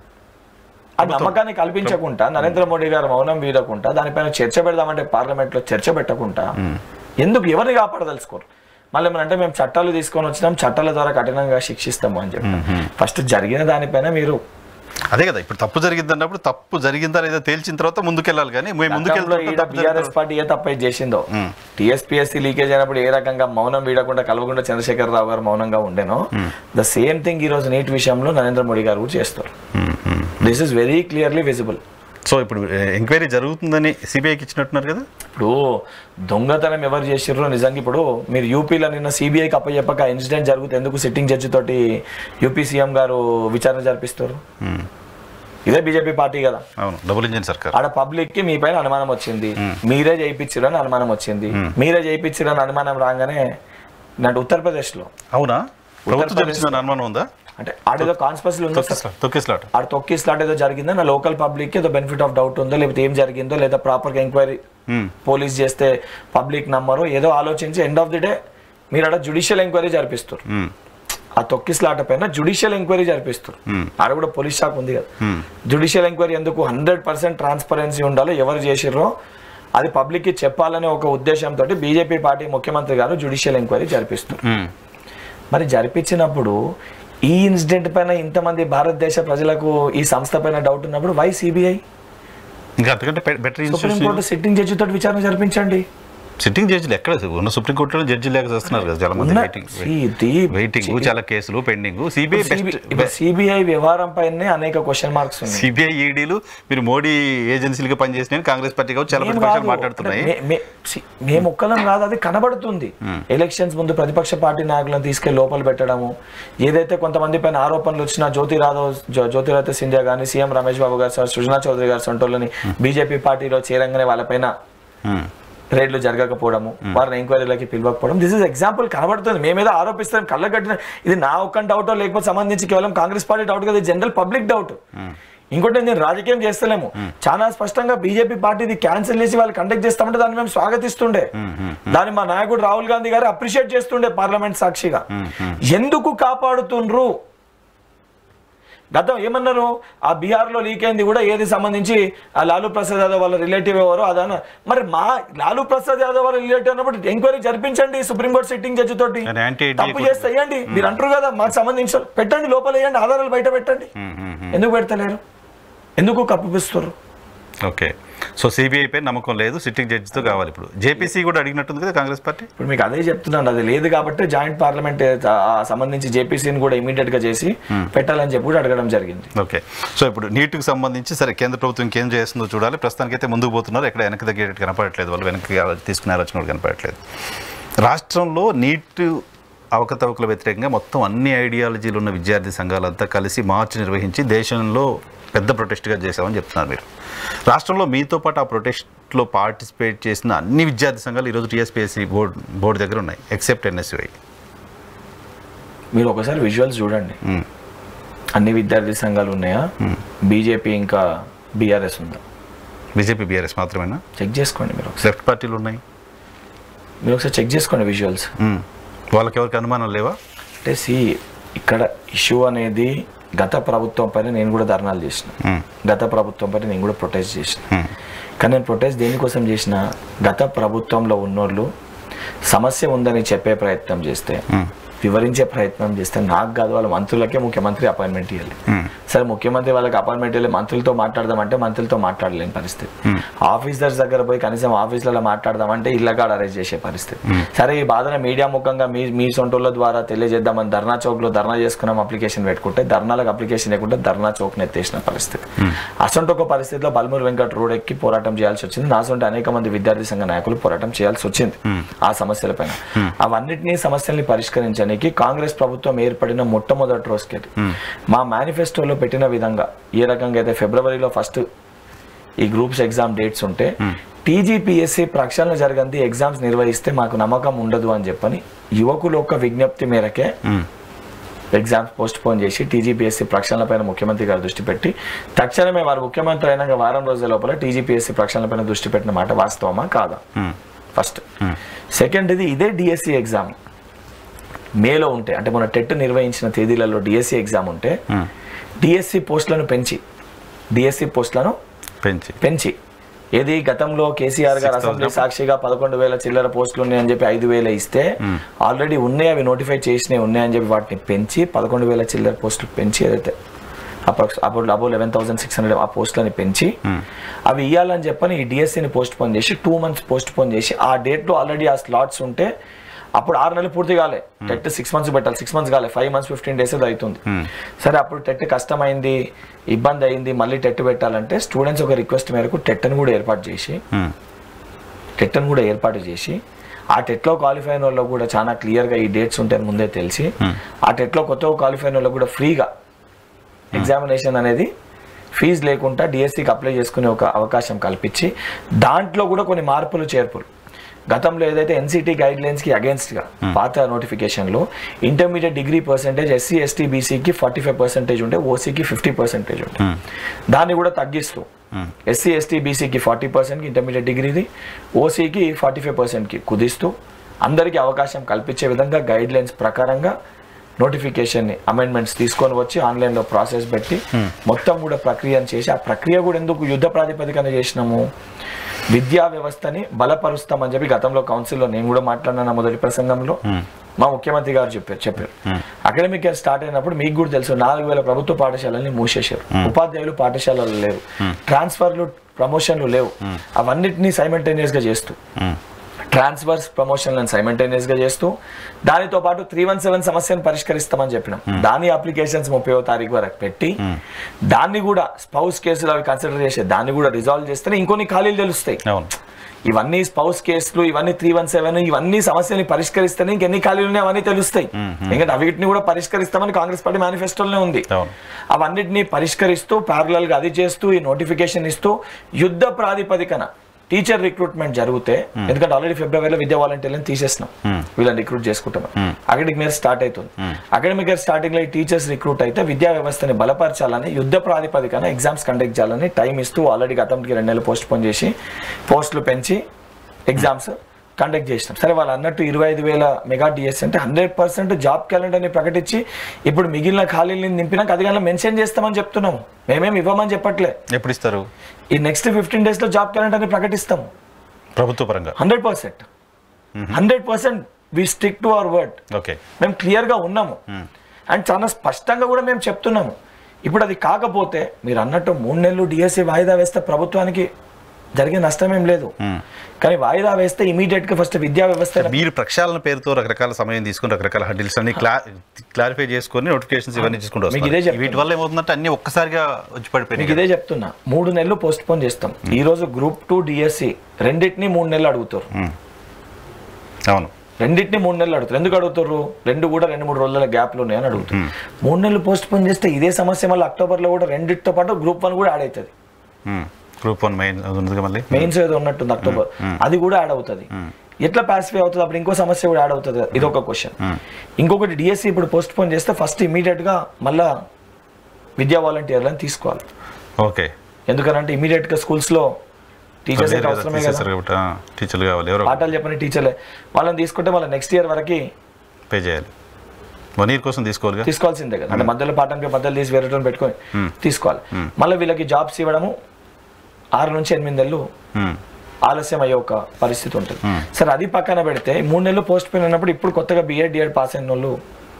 ఆ నమ్మకాన్ని కల్పించకుండా నరేంద్ర మోడీ గారు మౌనం వీడకుండా దానిపైన చర్చ పెడదామంటే పార్లమెంట్ లో చర్చ పెట్టకుండా ఎందుకు ఎవరిని కాపాడదలుచుకోరు మళ్ళీ ఏమన్నా అంటే మేము చట్టాలు తీసుకొని వచ్చినాం చట్టాల ద్వారా కఠినంగా శిక్షిస్తాము అని చెప్పి ఫస్ట్ జరిగిన దానిపైన మీరు అదే కదా ఇప్పుడు తప్పు జరిగింది అన్నప్పుడు తప్పు జరిగిందా లేదా తేల్చిన తర్వాత ముందుకెళ్ళాలి కానీ మేము ముందుకెళ్తే తప్పు బీఆర్ఎస్ జరిగిన పార్టీ ఏ తప్ప చేసిందో టీఎస్పీఎస్సీ లీకేజ్ అయినప్పుడు ఏ రకంగా మౌనం వీడకుండా కలవకుండా చంద్రశేఖర్ రావు గారు మౌనంగా ఉండేనో ద సేమ్ థింగ్ ఈ రోజు నీట్ విషయంలో నరేంద్ర మోడీ గారు కూడా చేస్తారు this is very clearly visible so ఇప్పుడు ఎంక్వైరీ జరుగుతుందని సిబిఐకి ఇచ్చినట్టున్నారు కదా ఇప్పుడు దొంగతనం ఎవరు చేసిర్రో నిజంగా ఇప్పుడు మీరు యూపీలో నిన్న సిబిఐకి అప్పచెప్పక ఇన్సిడెంట్ జరిగితే ఎందుకు సిట్టింగ్ జడ్జి తోటి యూపీ సీఎం గారు విచారణ జరిపిస్తారు మ్మ్. ఇదే బీజేపీ పార్టీ కదా అవును డబుల్ ఇంజిన్ సర్కార్ ఆడ పబ్లిక్ కి మీ పైన అనుమానం వచ్చింది మీరే చేయించారని అనుమానం వచ్చింది మీరే చేయించారని అనుమానం రాగానే అంటే ఉత్తరప్రదేశ్ లో అవునా ప్రభుత్వం జరిపించిన అనుమానం ఉందా అంటే ఆడేదో కాన్స్పరసీ ఉందో సార్ తొక్కిస్లాట్ తొక్కిస్లాట్ ఆడ తొక్కి స్లాట్ ఏదో జరిగిందో నా లోకల్ పబ్లిక్ కి ఏదో బెనిఫిట్ ఆఫ్ డౌట్ ఉందో లేకపోతే ఏం జరిగిందో లేదా ప్రాపర్ గా ఎంక్వైరీ పోలీస్ చేస్తే పబ్లిక్ నమ్మరు ఏదో ఆలోచించి ఎండ్ ఆఫ్ ది డే మీరు ఆడ జుడిషియల్ ఎంక్వైరీ జరిపిస్తారు ఆ తొక్కి స్లాట్ పైన జుడిషియల్ ఎంక్వైరీ జరిపిస్తారు ఆడ కూడా పోలీస్ షాక్ ఉంది కదా జుడిషియల్ ఎంక్వైరీ ఎందుకు హండ్రెడ్ పర్సెంట్ ట్రాన్స్పరెన్సీ ఉండాలో ఎవరు చేసిర్రో అది పబ్లిక్ కి చెప్పాలనే ఒక ఉద్దేశంతో బీజేపీ పార్టీ ముఖ్యమంత్రి గారు జుడిషియల్ ఎంక్వైరీ జరిపిస్తారు మరి జరిపించినప్పుడు ఈ ఇన్సిడెంట్ పైన ఇంతమంది భారతదేశ ప్రజలకు ఈ సంస్థ పైన డౌట్ ఉన్నప్పుడు వై సిబిఐ ఇంకా అంతకంటే better institution supreme court sitting judge తోటి విచారణ జరిపించండి సిట్టింగ్ జడ్జిలు ఎక్కడ ఉన్న సుప్రీంకోర్టులో జడ్జి లేక చేస్తున్నారు కదా చాలా మంది ఉన్న- వెయిటింగ్ See, the- వెయిటింగ్ చాలా కేసులు పెండింగ్ సిబిఐ బెస్ట్ సిబిఐ వ్యవహారం పైనే అనేక క్వశ్చన్ మార్క్స్ ఉన్నాయి సిబిఐ ఈడీలు మీరు మోడీ ఏజెన్సీలుగా పనిచేసిన కాంగ్రెస్ పార్టీ కావచ్చు చాలా మేము ప్రతిపక్షాలు కాదు. మాట్లాడుతున్నాయి మే- మే- see, మేము ఒక్కలం కాదు అది కనబడుతుంది ఎలక్షన్స్ ముందు ప్రతిపక్ష పార్టీ నాయకులను తీసుకెళ్లి లోపల పెట్టడము ఏదైతే కొంతమంది పైన ఆరోపణలు వచ్చినా జ్యోతి రాఘవ్ జ్యో- జ్యోతిరాదిత్య సింధియా కానీ సీఎం రమేష్ బాబు గారు సార్ సృజనా చౌదరి గారు సొంటోళ్ళని బీజేపీ పార్టీలో చేరంగానే వాళ్ళపైన మ్మ్. రేట్లు జరగకపోవడము వారిని ఎంక్వైరీలకి పిలవకపోవడం దిస్ ఇస్ ఎగ్జాంపుల్ కనబడుతుంది మేమేదో ఆరోపిస్తాం కళ్ళగట్టిన ఇది నా ఒక్క డౌట్ లేకపోతే సంబంధించి కేవలం కాంగ్రెస్ పార్టీ డౌట్ కదా జనరల్ పబ్లిక్ డౌట్ ఇంకోటి నేను రాజకీయం చేస్తలేము చాలా స్పష్టంగా బీజేపీ పార్టీ ఇది క్యాన్సిల్ చేసి వాళ్ళు కండక్ట్ చేస్తామంటే దాన్ని మేము స్వాగతిస్తుండే దాన్ని మా నాయకుడు రాహుల్ గాంధీ గారు అప్రిషియేట్ చేస్తుండే పార్లమెంట్ సాక్షిగా ఎందుకు కాపాడుతుండ్రు గతం ఏమన్నారు ఆ బీహార్ లో లీక్ అయింది కూడా ఏది సంబంధించి ఆ లాలూ ప్రసాద్ యాదవ్ వాళ్ళ రిలేటివ్ ఎవరో అదన మరి మా లాలూ ప్రసాద్ యాదవ్ వాళ్ళ రిలేటివ్ అన్నప్పుడు ఎంక్వైరీ జరిపించండి సుప్రీంకోర్టు సిట్టింగ్ జడ్జి తోటి కానీ anti-ADA తప్పు చేస్తే వేయండి మీరు అంటారు కదా మాకు సంబంధించి పెట్టండి లోపల వేయండి ఆధారాలు బయట పెట్టండి మ్మ్, మ్మ్, మ్మ్. ఎందుకు పెడతలేరు ఎందుకు కప్పిపిస్తారు ఓకే సో సిబిఐ పై నమ్మకం లేదు సిట్టింగ్ జడ్జితో కావాలి ఇప్పుడు జేపీసీ కూడా అడిగినట్టుంది కదా కాంగ్రెస్ పార్టీ ఇప్పుడు మీకు అదే చెప్తున్నాను అది లేదు కాబట్టి జాయింట్ పార్లమెంట్ ఆ సంబంధించి జేపీసీని కూడా ఇమీడియట్ గా చేసి పెట్టాలని చెప్పి కూడా అడగడం జరిగింది ఓకే సో ఇప్పుడు నీటికి సంబంధించి సరే కేంద్ర ప్రభుత్వం ఇంకేం చేస్తుందో చూడాలి ప్రస్తుతానికైతే ముందుకు పోతున్నారు ఎక్కడ వెనక్కి తగ్గేటట్టు కనపడట్లేదు వాళ్ళు వెనక్కి తీసుకునే ఆలోచన కూడా కనపడట్లేదు రాష్ట్రంలో నీట్ అవకతవకల వ్యతిరేకంగా మొత్తం అన్ని ఐడియాలజీలు ఉన్న విద్యార్థి సంఘాలంతా కలిసి మార్చ్ నిర్వహించి దేశంలో పెద్ద ప్రొటెస్ట్గా చేశామని చెప్తున్నారు మీరు రాష్ట్రంలో మీతో పాటు ఆ ప్రొటెస్ట్లో పార్టిసిపేట్ చేసిన అన్ని విద్యార్థి సంఘాలు ఈరోజు టీఎస్పీఎస్సీ బోర్డు బోర్డు దగ్గర ఉన్నాయి ఎక్సెప్ట్ ఎన్ఎస్యుఐ మీరు ఒకసారి విజువల్స్ చూడండి అన్ని విద్యార్థి సంఘాలు ఉన్నాయా బీజేపీ ఇంకా బీఆర్ఎస్ ఉందా బీజేపీ బీఆర్ఎస్ మాత్రమేనా చెక్ చేసుకోండి మీరు ఒకసారి లెఫ్ట్ పార్టీలు ఉన్నాయి మీరు ఒకసారి చెక్ చేసుకోండి విజువల్స్ మ్మ్. వాళ్ళకి ఎవరికి అనుమానం లేవా అంటే సి ఇక్కడ ఇష్యూ అనేది గత ప్రభుత్వం పైన నేను కూడా ధర్నాలు చేసిన మ్మ్. గత ప్రభుత్వం పైన నేను కూడా ప్రొటెస్ట్ చేసిన మ్మ్. కానీ నేను ప్రొటెస్ట్ దేనికోసం చేసిన గత ప్రభుత్వంలో ఉన్నోళ్ళు సమస్య ఉందని చెప్పే ప్రయత్నం చేస్తే మ్మ్. వివరించే ప్రయత్నం చేస్తే నాకు కాదు వాళ్ళ మంత్రులకే ముఖ్యమంత్రి అపాయింట్మెంట్ ఇవ్వాలి మ్మ్. సరే ముఖ్యమంత్రి వాళ్ళకి అపాయింట్మెంట్ వెళ్ళి మంత్రులతో మాట్లాడదామంటే మంత్రులతో మాట్లాడలేని పరిస్థితి ఆఫీసర్స్ దగ్గర పోయి కనీసం ఆఫీసులలో మాట్లాడదామంటే ఇళ్ళగాడ అరెస్ట్ చేసే పరిస్థితి సరే ఈ బాధన మీడియా ముఖంగా మీ మీ సొంటోళ్ళ ద్వారా తెలియజేద్దామని ధర్నా చౌక్ లో ధర్నా చేసుకున్నాం అప్లికేషన్ పెట్టుకుంటే ధర్నాలకు అప్లికేషన్ లేకుంటే ధర్నా చౌక్ ఎత్తేసిన పరిస్థితి అసొంటి ఒక పరిస్థితిలో బల్మూరు వెంకట్ రోడ్ ఎక్కి పోరాటం చేయాల్సి వచ్చింది నా సొంత అనేక మంది విద్యార్థి సంఘ నాయకులు పోరాటం చేయాల్సి వచ్చింది ఆ సమస్యల పైన అవన్నిటినీ సమస్యల్ని పరిష్కరించడానికి కాంగ్రెస్ ప్రభుత్వం ఏర్పడిన మొట్టమొదటి రోజుకి మా మేనిఫెస్టోలో పెట్టిన విధంగా ఏ రకంగా అయితే ఫిబ్రవరిలో ఫస్ట్ ఈ గ్రూప్స్ ఎగ్జామ్ డేట్స్ ఉంటే టీజీపీఎస్సీ ప్రక్షాళన జరగంది ఎగ్జామ్స్ నిర్వహిస్తే మాకు నమ్మకం ఉండదు అని చెప్పని యువకుల యొక్క విజ్ఞప్తి మేరకే మ్మ్. ఎగ్జామ్స్ పోస్ట్ పోన్ చేసి టీజీపీఎస్సీ ప్రక్షాళన పైన ముఖ్యమంత్రి గారు దృష్టి పెట్టి తక్షణమే వారు ముఖ్యమంత్రి అయినాక వారం రోజుల లోపల టీజీపీఎస్సీ ప్రక్షాళన పైన దృష్టి పెట్టిన మాట వాస్తవమా కాదా మ్మ్. ఫస్ట్ సెకండ్ ఇది ఇదే డిఎస్సి ఎగ్జామ్ మేలో ఉంటే అంటే మన టెట్ నిర్వహించిన తేదీలలో డిఎస్సి ఎగ్జామ్ ఉంటే డిఎస్సి పోస్టులను పెంచి డిఎస్సి పోస్టులను పెంచి పెంచి ఏది గతంలో కేసీఆర్ గారు 6,000 అసెంబ్లీ సాక్షిగా పదకొండు వేల చిల్లర పోస్టులు ఉన్నాయని చెప్పి ఐదు వేలు ఇస్తే ఆల్రెడీ ఉన్నాయి అవి నోటిఫై చేసినాయి ఉన్నాయని చెప్పి వాటిని పెంచి పదకొండు వేల చిల్లర పోస్టులు పెంచి ఏదైతే అప్రాక్స్ అప్పుడు about eleven thousand six hundred ఆ పోస్టులని పెంచి అవి ఇవ్వాలని చెప్పని ఈ డిఎస్సిని పోస్ట్ పోన్ చేసి టూ మంత్స్ పోస్ట్ పోన్ చేసి ఆ డేట్లో ఆల్రెడీ ఆ స్లాట్స్ ఉంటే అప్పుడు ఆరు నెలలు పూర్తి కాలే టెట్ సిక్స్ మంత్స్ పెట్టాలి సిక్స్ మంత్స్ కాలే ఫైవ్ మంత్స్ ఫిఫ్టీన్ డేస్ అవుతుంది సరే అప్పుడు టెట్ కష్టమైంది ఇబ్బంది అయింది మళ్ళీ టెట్ పెట్టాలంటే స్టూడెంట్స్ ఒక రిక్వెస్ట్ మేరకు టెట్ని కూడా ఏర్పాటు చేసి మ్మ్. టెట్ని కూడా ఏర్పాటు చేసి ఆ టెట్లో క్వాలిఫై అయిన వాళ్ళకు కూడా చాలా క్లియర్గా ఈ డేట్స్ ఉంటాయని ముందే తెలిసి ఆ టెట్లో కొత్తగా క్వాలిఫై అయిన వాళ్ళకు కూడా ఫ్రీగా ఎగ్జామినేషన్ అనేది ఫీజు లేకుండా డిఎస్సికి అప్లై చేసుకునే ఒక అవకాశం కల్పించి దాంట్లో కూడా కొన్ని మార్పులు చేర్పులు గతంలో ఏదైతే ఎన్సిటీ గైడ్ లైన్స్ కి అగేన్స్ట్ గా పాత నోటిఫికేషన్ లో ఇంటర్మీడియట్ డిగ్రీ పర్సెంటేజ్ ఎస్సీ ఎస్టీ బీసీకి ఫార్టీ ఫైవ్ పర్సెంటేజ్ ఉంటే ఓసీకి ఫిఫ్టీ పర్సెంటేజ్ ఉంటే దాన్ని కూడా తగ్గిస్తూ ఎస్సీ ఎస్టీ బీసీకి ఫార్టీ పర్సెంట్కి ఇంటర్మీడియట్ డిగ్రీది ఓసీకి ఫార్టీ ఫైవ్ పర్సెంట్కి కుదిస్తూ అందరికీ అవకాశం కల్పించే విధంగా గైడ్ లైన్స్ ప్రకారంగా నోటిఫికేషన్ని అమెండ్మెంట్స్ తీసుకొని వచ్చి ఆన్లైన్లో ప్రాసెస్ పెట్టి మొత్తం కూడా ప్రక్రియను చేసి ఆ ప్రక్రియ కూడా ఎందుకు యుద్ధ ప్రాతిపదికన చేసినాము విద్యా వ్యవస్థని బలపరుస్తామని చెప్పి గతంలో కౌన్సిల్లో నేను కూడా మాట్లాడినా నా మొదటి ప్రసంగంలో మా ముఖ్యమంత్రి గారు చెప్పారు చెప్పారు అకాడమిక్ ఇయర్ స్టార్ట్ అయినప్పుడు మీకు కూడా తెలుసు నాలుగు వేల ప్రభుత్వ పాఠశాలల్ని మూసేశారు ఉపాధ్యాయులు పాఠశాలలు లేవు ట్రాన్స్ఫర్లు ప్రమోషన్లు లేవు అవన్నిటినీ సైమల్టేనియస్ గా చేస్తూ మ్మ్. ట్రాన్స్ఫర్స్ ప్రమోషన్లను సైమెంటేనియస్ గా చేస్తూ దానితో పాటు త్రీ వన్ సెవెన్ సమస్యను పరిష్కరిస్తామని చెప్పినాం దాని అప్లికేషన్స్ ముప్పైవ తారీఖు వరకు పెట్టి దాన్ని కూడా స్పౌస్ కేసులు అవి కన్సిడర్ చేసే దాన్ని కూడా రిజాల్వ్ చేస్తేనే ఇంకొన్ని ఖాళీలు తెలుస్తాయి అవును ఇవన్నీ స్పౌస్ కేసులు ఇవన్నీ త్రీ వన్ సెవెన్ ఇవన్నీ సమస్యని పరిష్కరిస్తేనే ఇంకెన్ని ఖాళీలు ఉన్నాయి అవన్నీ తెలుస్తాయి ఎందుకంటే అవిటిని కూడా పరిష్కరిస్తామని కాంగ్రెస్ పార్టీ మేనిఫెస్టోలోనే ఉంది అవును అవన్నిటిని పరిష్కరిస్తూ parallel గా అది చేస్తూ ఈ నోటిఫికేషన్ ఇస్తూ యుద్ధ ప్రాతిపదికన టీచర్ రిక్రూట్మెంట్ జరిగితే ఎందుకంటే ఆల్రెడీ ఫిబ్రవరిలో విద్యా వాలంటీర్లను తీసేసినాం వీళ్ళని రిక్రూట్ చేసుకుంటాం అకాడమిక్ ఇయర్ స్టార్ట్ అవుతుంది అకాడమిక్ ఇయర్ స్టార్టింగ్ లో ఈ టీచర్స్ రిక్రూట్ అయితే విద్యా వ్యవస్థని బలపరచాలని యుద్ధ ప్రాతిపదికన ఎగ్జామ్స్ కండక్ట్ చేయాలని టైం ఇస్తూ ఆల్రెడీ గతంకి రెండు నెలలు పోస్ట్ పోన్ చేసి పోస్టులు పెంచి ఎగ్జామ్స్ కండక్ట్ చేసినాం సరే వాళ్ళు అన్నట్టు ఇరవై ఐదు వేల మెగా డిఎస్ అంటే హండ్రెడ్ పర్సెంట్ జాబ్ క్యాలెండర్ని ప్రకటించి ఇప్పుడు మిగిలిన ఖాళీలను నింపినాక అది కానీ మెన్షన్ చేస్తామని చెప్తున్నాము మేమేం ఇవ్వమని చెప్పట్లే ఎప్పుడు ఇస్తారు ఈ నెక్స్ట్ ఫిఫ్టీన్ డేస్ లో జాబ్ క్యాలెండర్ని ప్రకటిస్తాము ప్రభుత్వ పరంగా hundred percent hundred percent we stick to our word okay మేము క్లియర్గా ఉన్నాము అండ్ చాలా స్పష్టంగా కూడా మేము చెప్తున్నాము ఇప్పుడు అది కాకపోతే మీరు అన్నట్టు మూడు నెలలు డిఎస్సి వాయిదా వేస్తే ప్రభుత్వానికి జరిగే నష్టం ఏం లేదు కానీ వాయిదా వేస్తే ఇమీడియట్ గా ఫస్ట్ విద్యా వ్యవస్థ మీరు ప్రక్షాళన పేరుతో రకరకాల సమయం తీసుకుని రకరకాల హడ్డిల్స్ అన్ని క్లా క్లారిఫై చేసుకొని నోటిఫికేషన్స్ ఇవన్నీ తీసుకుంటూ మీకు ఇదే వస్తున్నారు చెప్తున్నా. వీటి వల్ల ఏమవుతుందంటే అన్ని ఒక్కసారిగా వచ్చి మీకు పడిపోయినాయి ఇదే చెప్తున్నా మూడు నెలలు పోస్ట్ పోన్ చేస్తాం ఈ రోజు గ్రూప్ టూ డిఎస్సి రెండింటిని మూడు నెలలు అడుగుతారు అవును రెండింటిని మూడు నెలలు అడుగుతారు ఎందుకు అడుగుతారు రెండు కూడా రెండు మూడు రోజుల గ్యాప్లు ఉన్నాయని అడుగుతారు మూడు నెలలు పోస్ట్ పోన్ చేస్తే ఇదే సమస్య మళ్ళీ అక్టోబర్లో కూడా రెండింటితో పాటు గ్రూప్ వన్ కూడా యాడ్ అవుతుంది గ్రూప్ వన్ మెయిన్ ఉంది మళ్ళీ మెయిన్స్ ఏదో ఉన్నట్టుంది అక్టోబర్ అది కూడా యాడ్ అవుతుంది ఎట్లా పాసిఫై అవుతుంది అప్పుడు ఇంకో సమస్య కూడా యాడ్ అవుతుంది ఇది ఒక క్వశ్చన్ ఇంకొకటి డిఎస్సి ఇప్పుడు పోస్ట్ పోన్ చేస్తే ఫస్ట్ ఇమీడియట్ గా మళ్ళా విద్యా వాలంటీర్లను తీసుకోవాలి ఓకే ఎందుకనంటే ఇమీడియట్ గా స్కూల్స్ లో టీచర్స్ అయితే అవసరమే కదా తీసేస్తారు కాబట్టి టీచర్లు కావాలి ఎవరో పాఠాలు చెప్పని టీచర్లే వాళ్ళని తీసుకుంటే మళ్ళీ నెక్స్ట్ ఇయర్ వరకు పే చేయాలి వన్ ఇయర్ కోసం తీసుకోవాలిగా తీసుకోవాల్సిందే కదా అంటే మధ్యలో పాఠంకి మధ్యలో తీసి వేరే పెట్టుకొని తీసుకోవాలి మళ్ళీ వీళ్ళకి జాబ్స్ ఇవ్వడము ఆరు నుంచి ఎనిమిది నెలలు Hmm. ఆలస్యం అయ్యే ఒక పరిస్థితి ఉంటుంది సరే అది పక్కన పెడితే మూడు నెలలు పోస్ట్ పోయిన ఉన్నప్పుడు ఇప్పుడు కొత్తగా బిఎడ్ డిఎడ్ పాస్ అయిన వాళ్ళు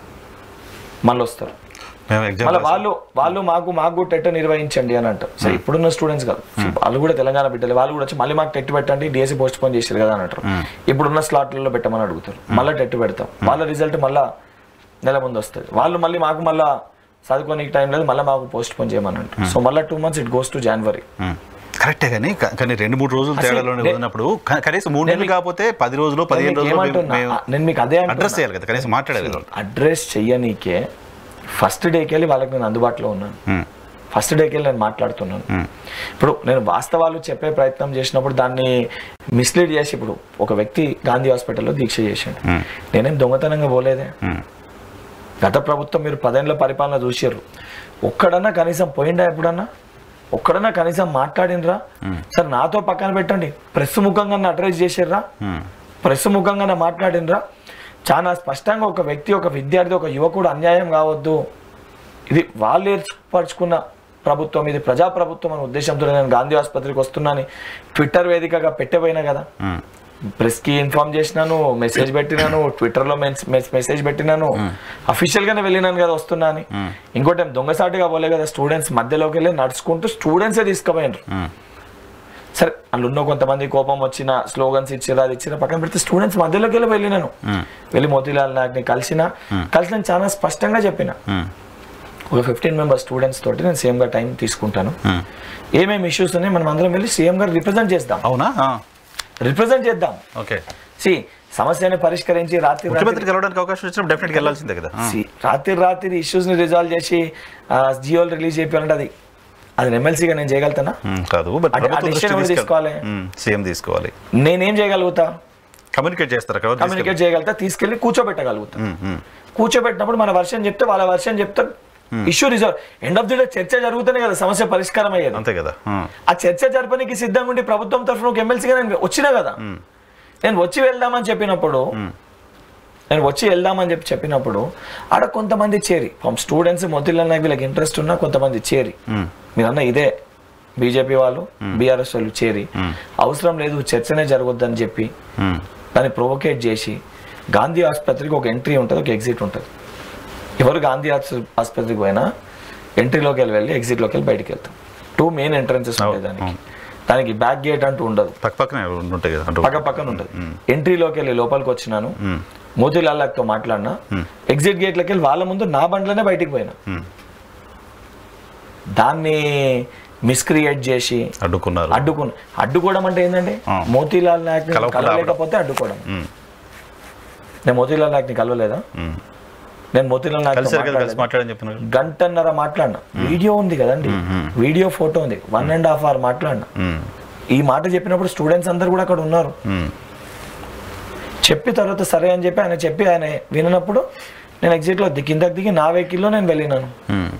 మళ్ళీ వస్తారు మేము మళ్ళీ ఎగ్జామ్ వాళ్ళు వాళ్ళు మాకు మాకు టెట్ నిర్వహించండి అని అంటారు సరే ఇప్పుడున్న స్టూడెంట్స్ కాదు వాళ్ళు కూడా తెలంగాణ బిడ్డలు వాళ్ళు కూడా వచ్చి మళ్ళీ మాకు టెట్ పెట్టండి డిఎస్సి పోస్ట్ పోన్ చేశారు కదా అని అంటారు ఇప్పుడున్న స్లాట్లలో పెట్టమని అడుగుతారు మళ్ళీ టెట్ పెడతాం వాళ్ళ రిజల్ట్ మళ్ళా నెల ముందు వస్తుంది వాళ్ళు మళ్ళీ మాకు మళ్ళా చదువుకోనికి టైం లేదు మళ్ళీ మాకు పోస్ట్ పోన్ చేయమని అంటారు సో మళ్ళీ two months it goes to January కరెక్టే కానీ క- కానీ రెండు మూడు రోజులు తేడాలోనే నే- వదిలినప్పుడు క- కనీసం మూడు నెలలు కాకపోతే పది రోజులు పదిహేను రోజులు ఏమంటున్నా మేము నేను మీకు అదే అడ్రస్ చేయాలి కదా కనీసం మాట్లాడేది వాళ్ళు. అడ్రస్ చెయ్యనీకే ఫస్ట్ డేకి వెళ్ళి వాళ్ళకి నేను అందుబాటులో ఉన్నాను Hmm. ఫస్ట్ డేకి వెళ్ళి నేను మాట్లాడుతున్నాను ఇప్పుడు నేను వాస్తవాలు చెప్పే ప్రయత్నం చేసినప్పుడు దాన్ని మిస్లీడ్ చేసి ఇప్పుడు ఒక వ్యక్తి గాంధీ హాస్పిటల్లో దీక్ష చేసిండు నేనేం దొంగతనంగా పోలేదే Hmm. గత ప్రభుత్వం మీరు పదేళ్ళ పరిపాలన చూసారు ఒక్కడన్నా కనీసం పోయిండా ఎప్పుడన్నా ఒక్కడన్నా కనీసం మాట్లాడినరా సరే నాతో పక్కన పెట్టండి ప్రెస్ ముఖంగా అడ్రస్ చేసారా Hmm. ప్రెస్ ముఖంగా మాట్లాడినరా చాలా స్పష్టంగా ఒక వ్యక్తి ఒక విద్యార్థి ఒక యువకుడు అన్యాయం కావద్దు ఇది వాళ్ళు ఏర్పరచుకున్న ప్రభుత్వం ఇది ప్రజా ప్రభుత్వం అనే ఉద్దేశంతో నేను గాంధీ ఆసుపత్రికి వస్తున్నాను ట్విట్టర్ వేదికగా పెట్టబోయినా కదా Hmm. ప్రెస్ కి ఇన్ఫార్మ్ చేసినాను మెసేజ్ పెట్టినాను ట్విట్టర్ లో మెసేజ్ పెట్టినాను అఫీషియల్ గానే వెళ్ళినాను కదా వస్తున్నా అని ఇంకోటి ఏం దొంగసాటిగా పోలే కదా స్టూడెంట్స్ మధ్యలోకి వెళ్ళి నడుచుకుంటూ స్టూడెంట్సే తీసుకుపోయినారు Hmm. సరే వాళ్ళు ఉన్న కొంతమంది కోపం వచ్చిన స్లోగన్స్ ఇచ్చారు అది ఇచ్చిన పక్కన పెడితే స్టూడెంట్స్ మధ్యలోకి వెళ్ళి వెళ్ళినాను వెళ్ళి మోతీలాల్ నాయక్ని కలిసిన కలిసి నేను చాలా స్పష్టంగా చెప్పిన Hmm. ఒక ఫిఫ్టీన్ మెంబర్ స్టూడెంట్స్ తోటి నేను సీఎం గారు టైం తీసుకుంటాను Hmm. ఏమేమి ఇష్యూస్ ఉన్నాయి మనం అందరం వెళ్ళి సీఎం గారు రిప్రజెంట్ చేద్దాం అవునా రిప్రజెంట్ చేద్దాం ఓకే సి సమస్యని పరిష్కరించి రాత్రి రాత్రి ముఖ్యమంత్రి కలవడానికి అవకాశం వచ్చినప్పుడు డెఫినెట్గా వెళ్ళాల్సిందే కదా Ah. See, రాత్రి రాత్రి ఇష్యూస్ ని రిజాల్వ్ చేసి జియోలు రిలీజ్ చేయాలంటే అది అది ఎమ్మెల్సీగా నేను చేయగలుగుతానా Hmm, కాదు బట్ అంటే ఆ decision ఎవరు తీసుకోవాలి? సీఎం తీసుకోవాలి నేనేం చేయగలుగుతా కమ్యూనికేట్ చేస్తారు కదా కమ్యూనికేట్ చేయగలుగుతా తీసుకెళ్లి కూర్చోబెట్టగలుగుతా కూర్చోబెట్టినప్పుడు మన వర్షన్ చెప్తే వాళ్ళ వర్షన్ చెప్తారు issue resolve end of the day చర్చ జరుగుతూనే కదా సమస్య పరిష్కారం అయ్యేది అంతే కదా Hmm. ఆ చర్చ జరపడానికి సిద్ధంగా ఉండి ప్రభుత్వం తరఫున ఒక ఎమ్మెల్సీగా నేను వచ్చినా కదా నేను వచ్చి వెళ్దామని చెప్పినప్పుడు నేను వచ్చి వెళ్దామని చెప్పి చెప్పినప్పుడు ఆడ కొంతమంది చేరి స్టూడెంట్స్ మొత్తిలో వీళ్ళకి ఇంట్రెస్ట్ ఉన్నా కొంతమంది చేరి మీరన్న ఇదే బీజేపీ వాళ్ళు బీఆర్ఎస్ వాళ్ళు చేరి అవసరం లేదు చర్చనే జరగొద్దని చెప్పి Hmm. దాన్ని ప్రొవోకేట్ చేసి గాంధీ ఆసుపత్రికి ఒక ఎంట్రీ ఉంటుంది ఒక ఎగ్జిట్ ఉంటుంది ఎవరు గాంధీ ఆసు- ఆసుపత్రికి పోయినా ఎంట్రీలోకి వెళ్ళి వెళ్ళి ఎగ్జిట్లోకి వెళ్ళి బయటికి వెళ్తాం టూ మెయిన్ ఎంట్రన్సెస్ ఉంటాయి దానికి దానికి బ్యాక్ గేట్ అంటూ ఉండదు పక్క పక్కనే ఉంటాయి కదా అంటూ పక్క పక్కన ఉంటుంది ఎంట్రీలోకి వెళ్ళి లోపలికి వచ్చినాను మోతీలాల్తో మాట్లాడినా ఎగ్జిట్ గేట్లోకి వెళ్ళి వాళ్ళ ముందు నా బండ్లోనే బయటికి పోయినా Hmm. దాన్ని మిస్క్రియేట్ చేసి అడ్డుకున్నారు అడ్డుకుని అడ్డుకోవడం అంటే ఏంటంటే ఆ. మోతీలాల్ నాయక్ కలవకుండా కలవలేకపోతే అడ్డుకోవడం Hmm. నేను మోతీలాల్ నాయక్ని కలవలేదా Hmm. నేను మోతీలాల్ నాయక్ కలిసారు కదా కలిసి మాట్లాడని చెప్తున్నారు గంటన్నర మాట్లాడినా వీడియో ఉంది కదండి వీడియో ఫోటో ఉంది వన్ అండ్ హాఫ్ అవర్ మాట్లాడినా Hmm. ఈ మాట చెప్పినప్పుడు స్టూడెంట్స్ అందరు కూడా అక్కడ ఉన్నారు Hmm. చెప్పి తర్వాత సరే అని చెప్పి ఆయన చెప్పి ఆయన వినప్పుడు నేను ఎగ్జిట్ లో ది- కిందకి దిగి నా వెహికల్లో నేను వెళ్ళినాను Hmm.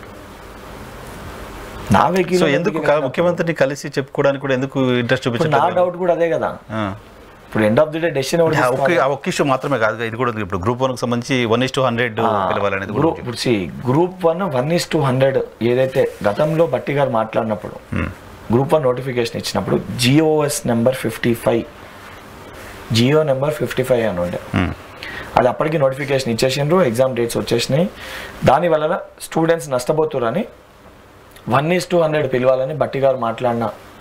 నా సో వెహికల్ ఎందుకు క- ముఖ్యమంత్రిని కలిసి చెప్పుకోవడానికి కూడా ఎందుకు ఇంట్రెస్ట్ ఇప్పుడు నా చూపించట్లేదు డౌట్ కూడా అదే కదా ఆ. ఇప్పుడు end of the day decision ఎవరు ఆ ఒక్క తీసుకోవాలి? ఆ ఒక్క ఇష్యూ మాత్రమే కాదు ఇది కూడా ఉంది ఇప్పుడు గ్రూప్ వన్ కి సంబంధించి వన్ ఇస్ టు హండ్రెడ్ పిలవాలనేది కూడా గ్రూప్ ఇప్పుడు see, group one one is to hundred ఏదైతే గతంలో బట్టి గారు మాట్లాడినప్పుడు గ్రూప్ వన్ నోటిఫికేషన్ ఇచ్చినప్పుడు GOs number fifty five GO number fifty five అని ఉండే అది అప్పటికి నోటిఫికేషన్ ఇచ్చేసిండ్రు ఎగ్జామ్ డేట్స్ వచ్చేసినాయి దాని వలన స్టూడెంట్స్ నష్టపోతురని వన్ ఈస్ టూ హండ్రెడ్ పిలవాలని బట్టి గారు మాట్లాడిన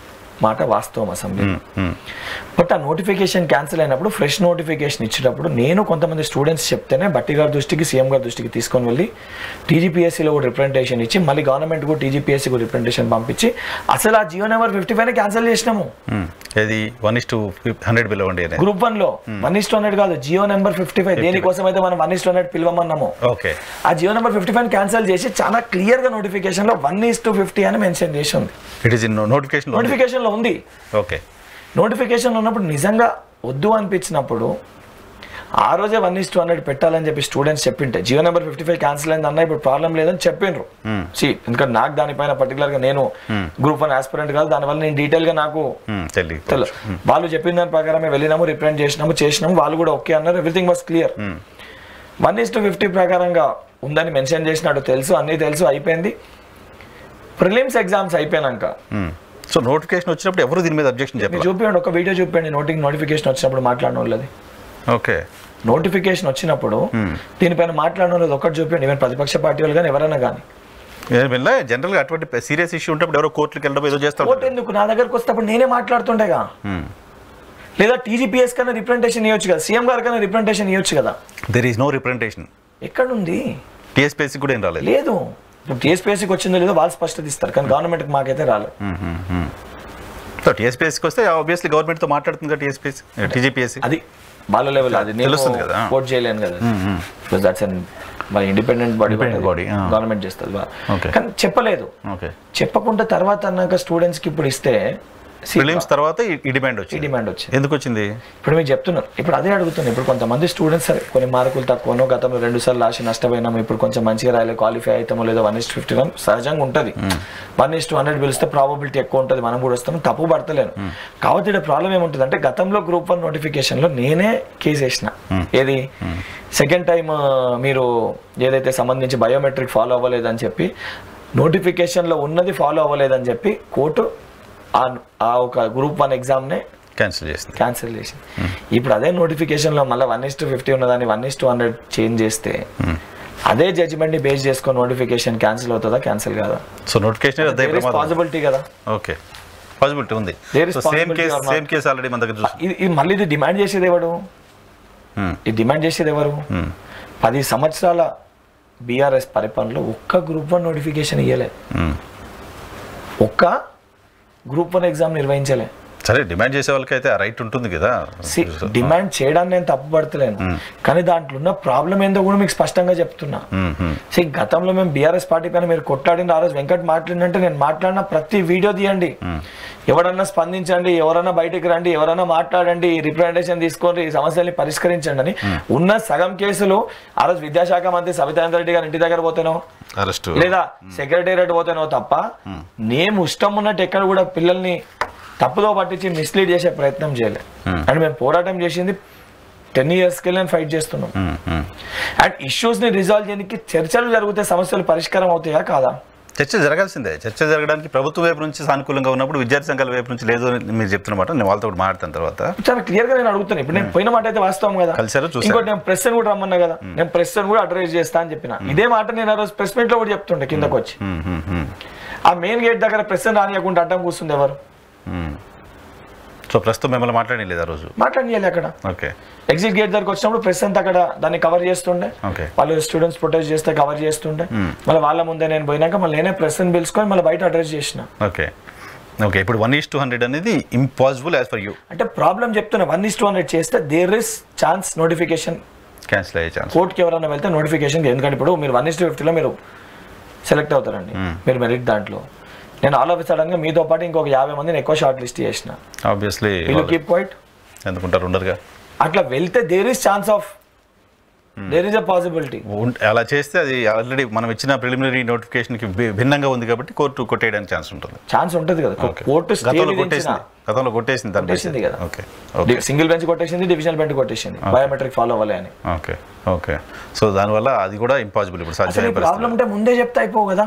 మాట వాస్తవం అసెంబ్లీ బట్ ఆ నోటిఫికేషన్ క్యాన్సిల్ అయినప్పుడు ఫ్రెష్ నోటిఫికేషన్ ఇచ్చేటప్పుడు నేను కొంతమంది స్టూడెంట్స్ చెప్తేనే బట్టి గారి దృష్టికి సీఎం గారి దృష్టికి తీసుకొని వెళ్ళి టీజీపీఎస్సీలో కూడా రిప్రజెంటేషన్ ఇచ్చి మళ్ళీ గవర్నమెంట్ కూడా టీజీపీఎస్సీ కూడా రిప్రజెంటేషన్ పంపించి అసలు ఆ GO number fifty five cancel చేసినాము ఇది one is to hundred below అండి అనేది గ్రూప్ వన్ లో వన్ ఇస్ హండ్రెడ్ కాదు జియో నెంబర్ ఫిఫ్టీ ఫైవ్ దేనికోసం అయితే మనం వన్ ఇస్ హండ్రెడ్ పిలవమన్నాము ఓకే ఆ GO number fifty five cancel చేసి చాలా క్లియర్ గా నోటిఫికేషన్ లో వన్ ఈస్ టు ఫిఫ్టీ అని మెన్షన్ చేసి ఉంది it is in notification notification లో ఉంది ఓకే నోటిఫికేషన్ ఉన్నప్పుడు నిజంగా వద్దు అనిపించినప్పుడు ఆ రోజే వన్ ఇస్ టూ హండ్రెడ్ పెట్టాలని చెప్పి స్టూడెంట్స్ చెప్పింటే GO number fifty five cancel అయింది అన్న ఇప్పుడు ప్రాబ్లం లేదని చెప్పిండ్రు సి ఎందుకంటే నాకు దానిపైన పర్టికులర్ గా నేను గ్రూప్ వన్ ఆస్పిరెంట్ కాదు దానివల్ల నేను డీటెయిల్ గా నాకు తెలియదు తెలు వాళ్ళు చెప్పిన దాని ప్రకారమే వెళ్ళినాము రిప్రజెంట్ చేసినాము చేసినాము వాళ్ళు కూడా ఓకే అన్నారు everything was clear one is to fifty ప్రకారంగా ఉందని మెన్షన్ చేసినట్టు తెలుసు అన్నీ తెలుసు అయిపోయింది ప్రిలిమ్స్ ఎగ్జామ్స్ అయిపోయినాక సో నోటిఫికేషన్ వచ్చినప్పుడు ఎవరు దీని మీద అబ్జెక్షన్ మీరు చెప్పారు చూపించండి ఒక వీడియో చూపించండి నోటింగ్ నోటిఫికేషన్ వచ్చినప్పుడు మాట్లాడిన వాళ్ళది ఓకే నోటిఫికేషన్ వచ్చినప్పుడు దీనిపైన మాట్లాడిన వాళ్ళది ఒకటి చూపించండి ఈవెన్ ప్రతిపక్ష పార్టీ వాళ్ళు కానీ ఎవరైనా కానీ జనరల్ గా అటువంటి సీరియస్ ఇష్యూ ఉంటే ఎవరో కోర్టుకి వెళ్ళడం ఏదో చేస్తారు ఓటు ఎందుకు నా దగ్గరకు వస్తే అప్పుడు నేనే మాట్లాడుతుండేగా లేదా టీజీపీఎస్ కన్నా రిప్రజెంటేషన్ ఇవ్వచ్చు కదా సీఎం గారి కన్నా రిప్రజెంటేషన్ ఇవ్వచ్చు కదా దెర్ ఈస్ నో రిప్రజెంటేషన్ ఎక్కడుంది టీఎస్పీఎస్సీ కూడా ఏం రాలేదు లేదు ఇప్పుడు టీఎస్పీఎస్సీకి వచ్చిందో లేదో వాళ్ళు స్పష్టత ఇస్తారు కానీ గవర్నమెంట్కి మాకైతే రాలేదు సో టీఎస్పీఎస్సీకి వస్తే ఆబ్వియస్లీ గవర్నమెంట్తో మాట్లాడుతుంది కదా టీఎస్పీఎస్సీ టీజీపీఎస్సీ అది వాళ్ళ లెవెల్ అది నేను తెలుస్తుంది కదా. కోట్ చేయలేను కదా బికాస్ దట్స్ అన్ మరి independent body Independent body, ah. Government చేస్తుంది Okay. కానీ చెప్పలేదు ఓకే చెప్పకుండా తర్వాత అన్నాక స్టూడెంట్స్ కి ఇప్పుడు ఇస్తే see, ఫిలిమ్స్ తర్వాత ఈ- ఈ డిమాండ్ ఈ వచ్చింది డిమాండ్ వచ్చింది ఎందుకు వచ్చింది ఇప్పుడు మీకు చెప్తున్నాను ఇప్పుడు అదే అడుగుతున్నాను ఇప్పుడు కొంతమంది స్టూడెంట్స్ సరే కొన్ని మార్కులు తక్కువనో గతంలో రెండు సార్లు రాసి నష్టపోయినాము ఇప్పుడు కొంచెం మంచిగా రాయలే క్వాలిఫై అవుతామో లేదో వన్ ఇస్ ఫిఫ్టీ వన్ సహజంగా ఉంటుంది వన్ ఇస్ టూ హండ్రెడ్ పిలిస్తే ప్రాబబిలిటీ ఎక్కువ ఉంటుంది మనం కూడా వస్తాం తప్పు పడతలేను కాబట్టి ఇక్కడ ప్రాబ్లం ఏముంటుంది అంటే గతంలో గ్రూప్ వన్ నోటిఫికేషన్లో నేనే కేసు వేసిన ఏది సెకండ్ టైం మీరు ఏదైతే సంబంధించి బయోమెట్రిక్ ఫాలో అవ్వలేదని చెప్పి నోటిఫికేషన్లో ఉన్నది ఫాలో అవ్వలేదని చెప్పి కోర్టు ఆ ఆ ఒక గ్రూప్ వన్ ఎగ్జామ్నే క్యాన్సిల్ చేసింది క్యాన్సిల్ చేసింది ఇప్పుడు అదే నోటిఫికేషన్లో మళ్ళీ వన్ ఇస్ టు ఫిఫ్టీ ఉన్నదాన్ని one is to hundred change చేస్తే అదే జడ్జిమెంట్ని బేస్ చేసుకొని నోటిఫికేషన్ క్యాన్సిల్ అవుతుందా క్యాన్సిల్ కాదా సో నోటిఫికేషన్ అదే ప్రమాదం పాసిబిలిటీ కదా ఓకే పాసిబిలిటీ ఉంది There is so same possibility case or not? Same case already మన దగ్గర చూసి ఇది ఇది మళ్ళీ ఇది డిమాండ్ చేసేది ఎవడు Hmm. ఇది డిమాండ్ చేసేది ఎవరు Hmm. పది సంవత్సరాల బీఆర్ఎస్ పరిపాలనలో ఒక్క గ్రూప్ వన్ నోటిఫికేషన్ ఇవ్వలే Hmm. ఒక్క గ్రూప్ వన్ ఎగ్జామ్ నిర్వహించలే సరే డిమాండ్ చేసే వాళ్ళకి అయితే ఆ రైట్ ఉంటుంది కదా See, డిమాండ్ చేయడాన్ని నేను తప్పుపడతలేను కానీ దాంట్లో ఉన్న ప్రాబ్లం ఏందో కూడా మీకు స్పష్టంగా చెప్తున్నా Hmm, hmm. సో గతంలో మేము బీఆర్ఎస్ పార్టీ పైన మీరు కొట్లాడిన ఆ రోజు వెంకట్ మాట్లాడినంటే నేను మాట్లాడిన ప్రతి వీడియో తీయండి ఎవరన్నా స్పందించండి ఎవరన్నా బయటికి రండి ఎవరన్నా మాట్లాడండి రిప్రజెంటేషన్ తీసుకోండి ఈ సమస్యల్ని పరిష్కరించండి అని ఉన్న సగం కేసులు ఆ రోజు విద్యాశాఖ మంత్రి సవితాంద్ర రెడ్డి గారి ఇంటి దగ్గర పోతేనో అరెస్ట్ లేదా సెక్రటేరియట్ పోతేనో తప్ప మేము ఇష్టం ఉన్నట్టు ఎక్కడ కూడా పిల్లల్ని తప్పుదో పట్టించి మిస్లీడ్ చేసే ప్రయత్నం చేయలేదు అండ్ మేము పోరాటం చేసింది టెన్ ఇయర్స్కి వెళ్ళి ఫైట్ చేస్తున్నాం అండ్ ఇష్యూస్ ని రిజాల్వ్ చేయడానికి చర్చలు జరిగితే సమస్యలు పరిష్కారం అవుతాయా కాదా చర్చ జరగాల్సిందే చర్చ జరగడానికి ప్రభుత్వం వైపు నుంచి సానుకూలంగా ఉన్నప్పుడు విద్యార్థి సంఘాల వైపు నుంచి లేదు అని మీరు చెప్తున్నమాట నేను వాళ్ళతో కూడా మాట్లాడిన తర్వాత చాలా క్లియర్ గా నేను అడుగుతాను ఇప్పుడు నేను పోయిన మాట అయితే వాస్తవం కదా కలిశారు, చూశారు. ఇంకోటి నేను ప్రెస్ కూడా రమ్మన్నా కదా నేను ప్రెస్ కూడా అడ్వైజ్ చేస్తా అని చెప్పిన ఇదే మాట నేను ఆ రోజు ప్రెస్ మీట్ లో కూడా చెప్తుండే కిందకు వచ్చి Hmm, hmm, hmm. ఆ మెయిన్ గేట్ దగ్గర ప్రెస్ రానియకుండా అడ్డం కూర్చుంది ఎవరు Hmm. సో ప్రస్తుతం మిమ్మల్ని మాట్లాడి లేదు ఆ రోజు మాట్లాడియాలి అక్కడ ఓకే ఎగ్జిట్ గేట్ దగ్గరకు వచ్చినప్పుడు ప్రెస్ అంతా అక్కడ దాన్ని కవర్ చేస్తుండే ఓకే వాళ్ళు స్టూడెంట్స్ ప్రొటెస్ట్ చేస్తే కవర్ చేస్తుండే మళ్ళీ వాళ్ళ ముందే నేను పోయినాక మళ్ళీ నేనే ప్రెస్ అని పిలుచుకొని మళ్ళీ బయట అడ్రస్ చేసిన ఓకే ఓకే ఇప్పుడు వన్ ఈస్ టూ హండ్రెడ్ అనేది ఇంపాసిబుల్ యాజ్ ఫర్ యూ అంటే ప్రాబ్లం చెప్తున్నా వన్ ఇస్ టూ హండ్రెడ్ చేస్తే there is chance notification cancel అయ్యే ఛాన్స్ కోర్టుకి ఎవరైనా వెళ్తే నోటిఫికేషన్ ఎందుకంటే ఇప్పుడు మీరు వన్ ఇస్ టూ ఫిఫ్టీలో మీరు సెలెక్ట్ అవుతారండి మీరు మెరిట్ దాంట్లో నేను ఆల్ ఆఫ్ సడన్ గా మీతో పాటు ఇంకొక యాభై మందిని ఎక్కువ షార్ట్ లిస్ట్ చేసిన ఆబ్వియస్లీ వీళ్ళు కీప్ పాయింట్ ఎందుకుంటారు ఉండరుగా అట్లా వెళ్తే there is chance of there is a possibility ఉన్- అలా చేస్తే అది ఆల్రెడీ మనం ఇచ్చిన ప్రిలిమినరీ నోటిఫికేషన్కి భిన్నంగా ఉంది కాబట్టి కోర్టు కొట్టేయడానికి ఛాన్స్ ఉంటుంది ఛాన్స్ ఉంటుంది కదా ఓకే. కోర్టు స్టే గతంలో విధించిన కొట్టేసింది గతంలో కొట్టేసింది దాని కొట్టేసింది కదా. ఓకే ఓకే సింగిల్ బెంచ్ కొట్టేసింది డివిజనల్ బెంచ్ కొట్టేసింది బయోమెట్రిక్ ఫాలో అవ్వాలి అని ఓకే ఓకే సో దానివల్ల అది కూడా ఇంపాసిబుల్ ఇప్పుడు అసలు సాధ్యమైన ఈ ప్రాబ్లం పరిస్థితి ఉంటే ముందే చెప్తే అయిపోవు కదా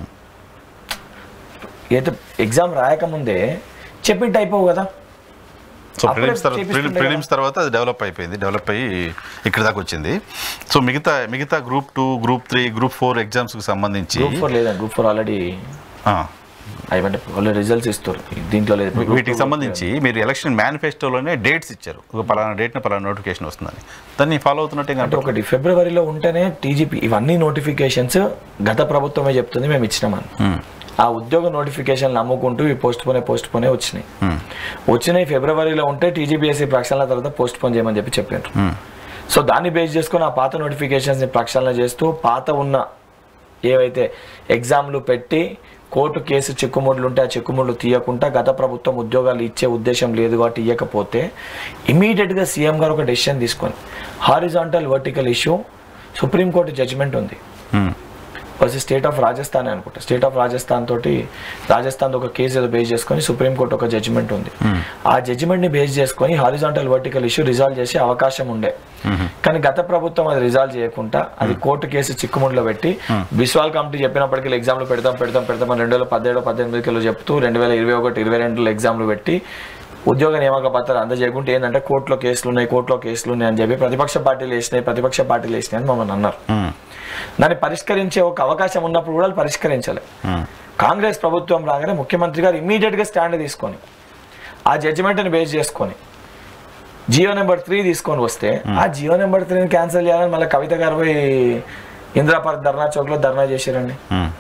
ఏదో ఎగ్జామ్ రాయకముందే చెప్పింటే అయిపోవు కదా సో అప్పుడే ప్రిలిమ్స్ తర్వాత చేపిస్తుండే ప్రిలిమ్స్ తర్వాత అది డెవలప్ అయిపోయింది డెవలప్ అయ్యి ఇక్కడ దాకా వచ్చింది సో మిగతా మిగతా group two group three group four ఎగ్జామ్స్కి సంబంధించి గ్రూప్ ఫోర్ లేదండి గ్రూప్ ఫోర్ ఆల్రెడీ ఆ, అవన్నీ వాళ్ళు రిజల్ట్స్ ఇస్తారు దీంట్లో లేదు ఇప్పుడు వీటికి సంబంధించి మీరు ఎలక్షన్ మేనిఫెస్టోలోనే డేట్స్ ఇచ్చారు ఒక పలానా డేట్న పలానా నోటిఫికేషన్ వస్తుందని దాన్ని ఫాలో అవుతున్నట్టే అంటే ఒకటి ఫిబ్రవరిలో ఉంటేనే టీజీపీ ఇవన్నీ నోటిఫికేషన్స్ గత ప్రభుత్వమే చెప్తుంది మేము ఇచ్చినామని ఆ ఉద్యోగ నోటిఫికేషన్ నమ్ముకుంటూ ఈ పోస్ట్ పోనే పోస్ట్ పోనే వచ్చినాయి వచ్చినాయి ఫిబ్రవరిలో ఉంటే టీజీపీఎస్సీ ప్రక్షాళన తర్వాత పోస్ట్ పోన్ చేయమని చెప్పి చెప్పారు సో దాన్ని బేస్ చేసుకొని ఆ పాత నోటిఫికేషన్స్ని ప్రక్షాళన చేస్తూ పాత ఉన్న ఏవైతే ఎగ్జామ్లు పెట్టి కోర్టు కేసు చిక్కుముడులు ఉంటే ఆ చిక్కుముడులు తీయకుండా గత ప్రభుత్వం ఉద్యోగాలు ఇచ్చే ఉద్దేశం లేదు కాబట్టి ఇవ్వకపోతే ఇమీడియట్గా సీఎం గారు ఒక డెసిషన్ తీసుకొని horizontal vertical issue Supreme Court judgment ఉంది వచ్చి స్టేట్ ఆఫ్ రాజస్థాన్ అనుకుంటా స్టేట్ ఆఫ్ రాజస్థాన్ తోటి రాజస్థాన్ ఒక కేసు ఏదో బేస్ చేసుకొని సుప్రీంకోర్టు ఒక జడ్జిమెంట్ ఉంది ఆ జడ్జిమెంట్ ని బేస్ చేసుకొని హారిజాంటల్ వర్టికల్ ఇష్యూ రిజాల్వ్ చేసే అవకాశం ఉండే కానీ గత ప్రభుత్వం అది రిజాల్వ్ చేయకుండా అది కోర్టు కేసు చిక్కుముడిలో పెట్టి బిస్వాల్ కమిటీ చెప్పినప్పటికీ ఎగ్జామ్లు పెడతాం పెడతాం పెడతాం అని రెండు వేల పదిహేడు పద్దెనిమిదిలో చెప్తూ రెండు వేల ఇరవై ఒకటి ఇరవై రెండులో ఎగ్జామ్లు పెట్టి ఉద్యోగ నియామక పత్రాలు అందజేయకుంటే ఏంటంటే కోర్టులో కేసులు ఉన్నాయి కోర్టులో కేసులు ఉన్నాయి అని చెప్పి ప్రతిపక్ష పార్టీలు వేసినాయి ప్రతిపక్ష పార్టీలు వేసినాయి అని మమ్మల్ని అన్నారు దాన్ని పరిష్కరించే ఒక అవకాశం ఉన్నప్పుడు కూడా వాళ్ళు పరిష్కరించాలి కాంగ్రెస్ ప్రభుత్వం రాగానే ముఖ్యమంత్రి గారు ఇమీడియట్ గా స్టాండ్ తీసుకొని ఆ జడ్జిమెంట్ని బేస్ చేసుకొని జియో నెంబర్ త్రీ తీసుకొని వస్తే ఆ జియో నెంబర్ త్రీని క్యాన్సిల్ చేయాలని మళ్ళీ కవిత గారు పోయి ఇందిరా పార్క్ ధర్నా చౌక్ లో ధర్నా చేశారండి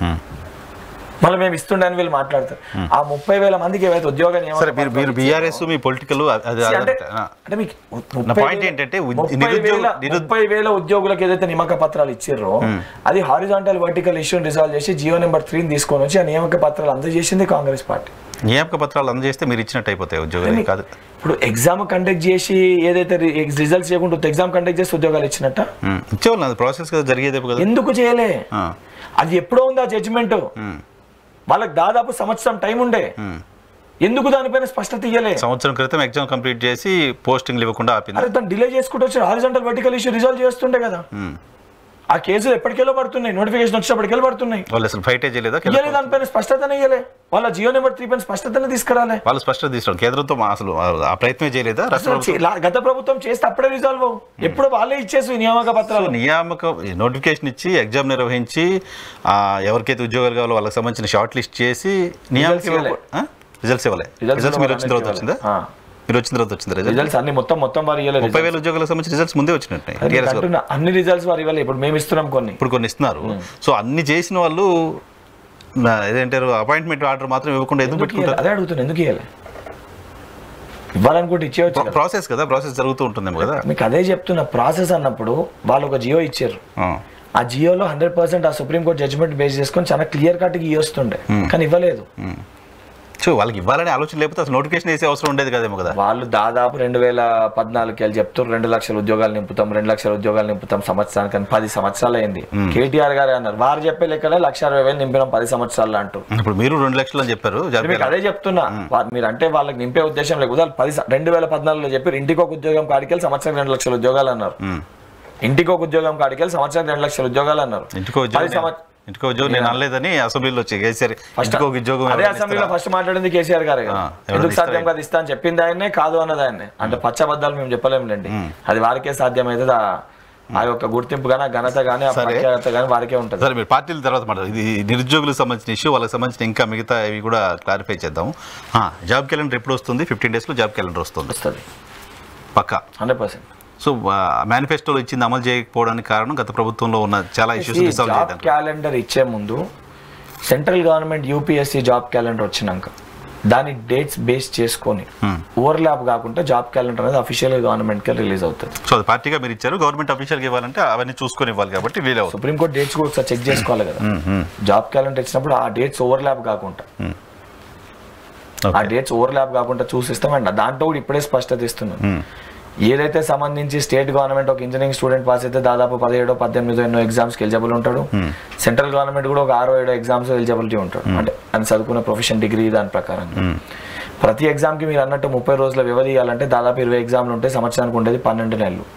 మళ్ళీ మేము ఇస్తుండే అని వీళ్ళు మాట్లాడతారు ఆ ముప్పై వేల మందికి ఏవైతే ఉద్యోగ నియామక సరే మీరు మీరు పత్రాలు బీఆర్ఎస్ మీ పొలిటికల్ అది See, అంటే ఆ. అంటే మీకు నా point ఏంటంటే ఉద్- నిరుద్యోగ- నిరుద్- ముప్పై వేల ఉద్యోగులకు ఏదైతే నియామక పత్రాలు ఇచ్చారో అది హారిజాంటల్ వర్టికల్ ఇష్యూని రిజాల్వ్ చేసి జియో నెంబర్ త్రీని తీసుకొని వచ్చి ఆ నియామక పత్రాలు అందజేసింది కాంగ్రెస్ పార్టీ నియామక పత్రాలు అందజేస్తే మీరు ఇచ్చినట్టు అయిపోతాయి ఉద్యోగాలు కాదు ఇప్పుడు ఎగ్జామ్ కండక్ట్ చేసి ఏదైతే రిజల్ట్స్ చేయకుండా ఎగ్జామ్ కండక్ట్ చేసి ఉద్యోగాలు ఇచ్చినట్ట ఉమ్. ఇచ్చేవాళ్ళు అది ప్రాసెస్ కదా జరిగేదే కదా ఎందుకు చేయలే ఆ. అది ఎప్పుడో ఉంది ఆ జడ్జిమెంట్ ఉమ్. వాళ్ళకి దాదాపు సంవత్సరం టైం ఉండే ఉమ్. ఎందుకు దానిపైన స్పష్టత ఇయ్యలే సంవత్సరం క్రితం ఎగ్జామ్ కంప్లీట్ చేసి పోస్టింగ్లు ఇవ్వకుండా ఆపింది అరే దాన్ని డిలే చేసుకుంటూ వచ్చి హారిజాంటల్ వర్టికల్ ఇష్యూ రిజాల్వ్ చేస్తుండే కదా ఉమ్. ఆ కేసులు ఎప్పటికెళ్ళో పడుతున్నాయి నోటిఫికేషన్ వచ్చినప్పటికెళ్ళో పడుతున్నాయి వాళ్ళు అసలు ఫైటే చేయలేదా ఇయ్యలే దానిపైన స్పష్టతనే ఇయ్యలే వాళ్ళ జియో నెంబర్ త్రీ పైన స్పష్టతనే తీసుకురాలే వాళ్ళు స్పష్టత తీసుకోండి కేంద్రంతో మా- అసలు ఆ ప్రయత్నమే చేయలేదా రాష్ట్ర అసలు చే- లా- గత ప్రభుత్వం చేస్తే అప్పుడే రిజాల్వ్ అవ్వు ఎప్పుడు వాళ్ళే ఇచ్చేసి నియామక పత్రాలు నియామక నోటిఫికేషన్ ఇచ్చి ఎగ్జామ్ నిర్వహించి ఆ, ఎవరికైతే ఉద్యోగాలు కావాలో వాళ్ళకి సంబంధించిన షార్ట్ లిస్ట్ చేసి నియామక ఇవ్వలే. రిజల్ట్స్ ఇవ్వలే Results రిజల్ట్స్ మీరు వచ్చిన తర్వాత ఇవ్వలే. వచ్చిందా ఆ. మీరు వచ్చిన తర్వాత వచ్చిందా రిజల్ట్ రిజల్ట్స్ అన్ని మొత్తం మొత్తం వారు ఇవ్వలేదు ముప్పై వేల ఉద్యోగాలకు సంబంధించిన రిజల్ట్స్ ముందే వచ్చినట్టు టీఆర్ఎస్ అంటున్నా అన్ని రిజల్ట్స్ వారు ఇవ్వలేదు ఇప్పుడు మేము ఇస్తున్నాం కొన్ని ఇప్పుడు కొన్ని ఇస్తున్నారు సో అన్ని చేసిన వాళ్ళు నా- ఏదంటారు అపాయింట్మెంట్ ఆర్డర్ మాత్రం ఇవ్వకుండా ఎందుకు ఎందుకు ఇయ్యలే? పెట్టుకుంటారు అదే అడుగుతున్నా ఎందుకు ఇవ్వలే ఇవ్వాలనుకుంటే ఇచ్చేవచ్చు కదా. ప్రాసెస్ కదా ప్రాసెస్ జరుగుతూ ఉంటుందేమో కదా మీకు అదే చెప్తున్న ప్రాసెస్ అన్నప్పుడు వాళ్ళు ఒక జియో ఇచ్చారు ఆ. ఆ జియోలో హండ్రెడ్ పర్సెంట్ ఆ సుప్రీంకోర్టు జడ్జిమెంట్ బేస్ చేసుకొని చాలా క్లియర్ కట్ గా ఇస్తుండే కానీ ఇవ్వలేదు సో వాళ్ళకి ఇవ్వాలనే ఆలోచన లేకపోతే అసలు నోటిఫికేషన్ వేసే అవసరం ఉండేది కదేమో కదా వాళ్ళు దాదాపు రెండు వేల పద్నాలుగు వెళ్ళి చెప్తారు రెండు లక్షల ఉద్యోగాలు నింపుతాం రెండు లక్షల ఉద్యోగాలు నింపుతాం సంవత్సరానికి అని పది సంవత్సరాలు అయింది కేటీఆర్ గారే అన్నారు వారు చెప్పే లెక్కలే లక్ష అరవై వేలు నింపినాం పది సంవత్సరాలు అంటూ ఇప్పుడు మీరు రెండు లక్షలు అని చెప్పారు జాబ్ మీకు అదే చెప్తున్నా వా- మీరు అంటే వాళ్ళకి నింపే ఉద్దేశం లేకపోతే వాళ్ళు పది స- రెండు వేల పద్నాలుగులో చెప్పి ఇంటికి ఒక ఉద్యోగం కాడికెళ్ళి సంవత్సరం రెండు లక్షల ఉద్యోగాలు అన్నారు ఇంటికి ఒక ఉద్యోగం కాడికెళ్ళి సంవత్సరం రెండు లక్షల ఉద్యోగాలు అన్నారు ఇంటికో ఉద్యోగం పది సంవత్సరం ఇంటికో ఉద్యోగం నేను అనలేదని అసెంబ్లీలో వచ్చి కేసీఆర్ ఇంటికో ఉద్యోగం అదే ఎవరైనా అసెంబ్లీలో ఇస్తారా? ఫస్ట్ మాట్లాడింది కేసీఆర్ గారే కదా. ఆ, ఎవరైనా ఎందుకు సాధ్యం ఇస్తారా? కాదు ఇస్తా అని చెప్పింది ఆయనే కాదు అన్నది ఆయనే అంటే పచ్చబద్దాలు మేము చెప్పలేములేండి అది వారికే సాధ్యమైతే ఆ యొక్క గుర్తింపు కానీ ఆ ఘనత కానీ ఆ సరే. ప్రఖ్యాత కానీ వారికే ఉంటుంది సరే మీరు పార్టీల తర్వాత మాట ఇది నిరుద్యోగులకు సంబంధించిన ఇష్యూ వాళ్ళకి సంబంధించిన ఇంకా మిగతా ఇవి కూడా క్లారిఫై చేద్దాం ఆ, జాబ్ క్యాలెండర్ ఎప్పుడు వస్తుంది ఫిఫ్టీన్ డేస్లో జాబ్ క్యాలెండర్ వస్తుంది వస్తుంది పక్కా హండ్రెడ్ పర్సెంట్ సో మేనిఫెస్టోలో ఇచ్చింది అమలు చేయకపోవడానికి కారణం గత ప్రభుత్వంలో ఉన్న చాలా ఇష్యూస్ రిసాల్వ్ జాబ్ చేయడానికి క్యాలెండర్ ఇచ్చే ముందు central government UPSC job calendar వచ్చినాక దాని డేట్స్ బేస్ చేసుకొని ఓవర్లాప్ కాకుండా జాబ్ క్యాలెండర్ అనేది అఫీషియల్ గవర్నమెంట్ కి రిలీజ్ అవుతుంది సో అది పార్టీగా మీరు ఇచ్చారు గవర్నమెంట్ అఫీషియల్గా ఇవ్వాలంటే అవన్నీ చూసుకొని ఇవ్వాలి కాబట్టి వీలే అవుతుంది సుప్రీంకోర్టు డేట్స్ కూడా ఒకసారి చెక్ చేసుకోవాలి కదా జాబ్ క్యాలెండర్ ఇచ్చినప్పుడు ఆ డేట్స్ ఓవర్లాప్ కాకుండా ఆ ఓకే డేట్స్ ఓవర్లాప్ కాకుండా చూసిస్తాం అండ్ దాంట్లో కూడా ఇప్పుడే స్పష్టత ఇస్తున్నాం ఏదైతే సంబంధించి స్టేట్ గవర్నమెంట్ ఒక ఇంజనీరింగ్ స్టూడెంట్ పాస్ అయితే దాదాపు పదిహేడో పద్దెనిమిదో ఎన్నో ఎగ్జామ్స్కి ఎలిజిబుల్ ఉంటాడు సెంట్రల్ గవర్నమెంట్ కూడా ఒక ఆరో ఏడో ఎగ్జామ్స్ ఎలిజిబిలిటీ ఉంటాడు అంటే అని చదువుకున్న ప్రొఫెషన్ డిగ్రీ దాని ప్రకారం ప్రతి ఎగ్జామ్కి మీరు అన్నట్టు ముప్పై రోజుల వ్యవధి ఇవ్వాలంటే దాదాపు ఇరవై ఎగ్జామ్లు ఉంటే సంవత్సరానికి ఉండేది పన్నెండు నెలలు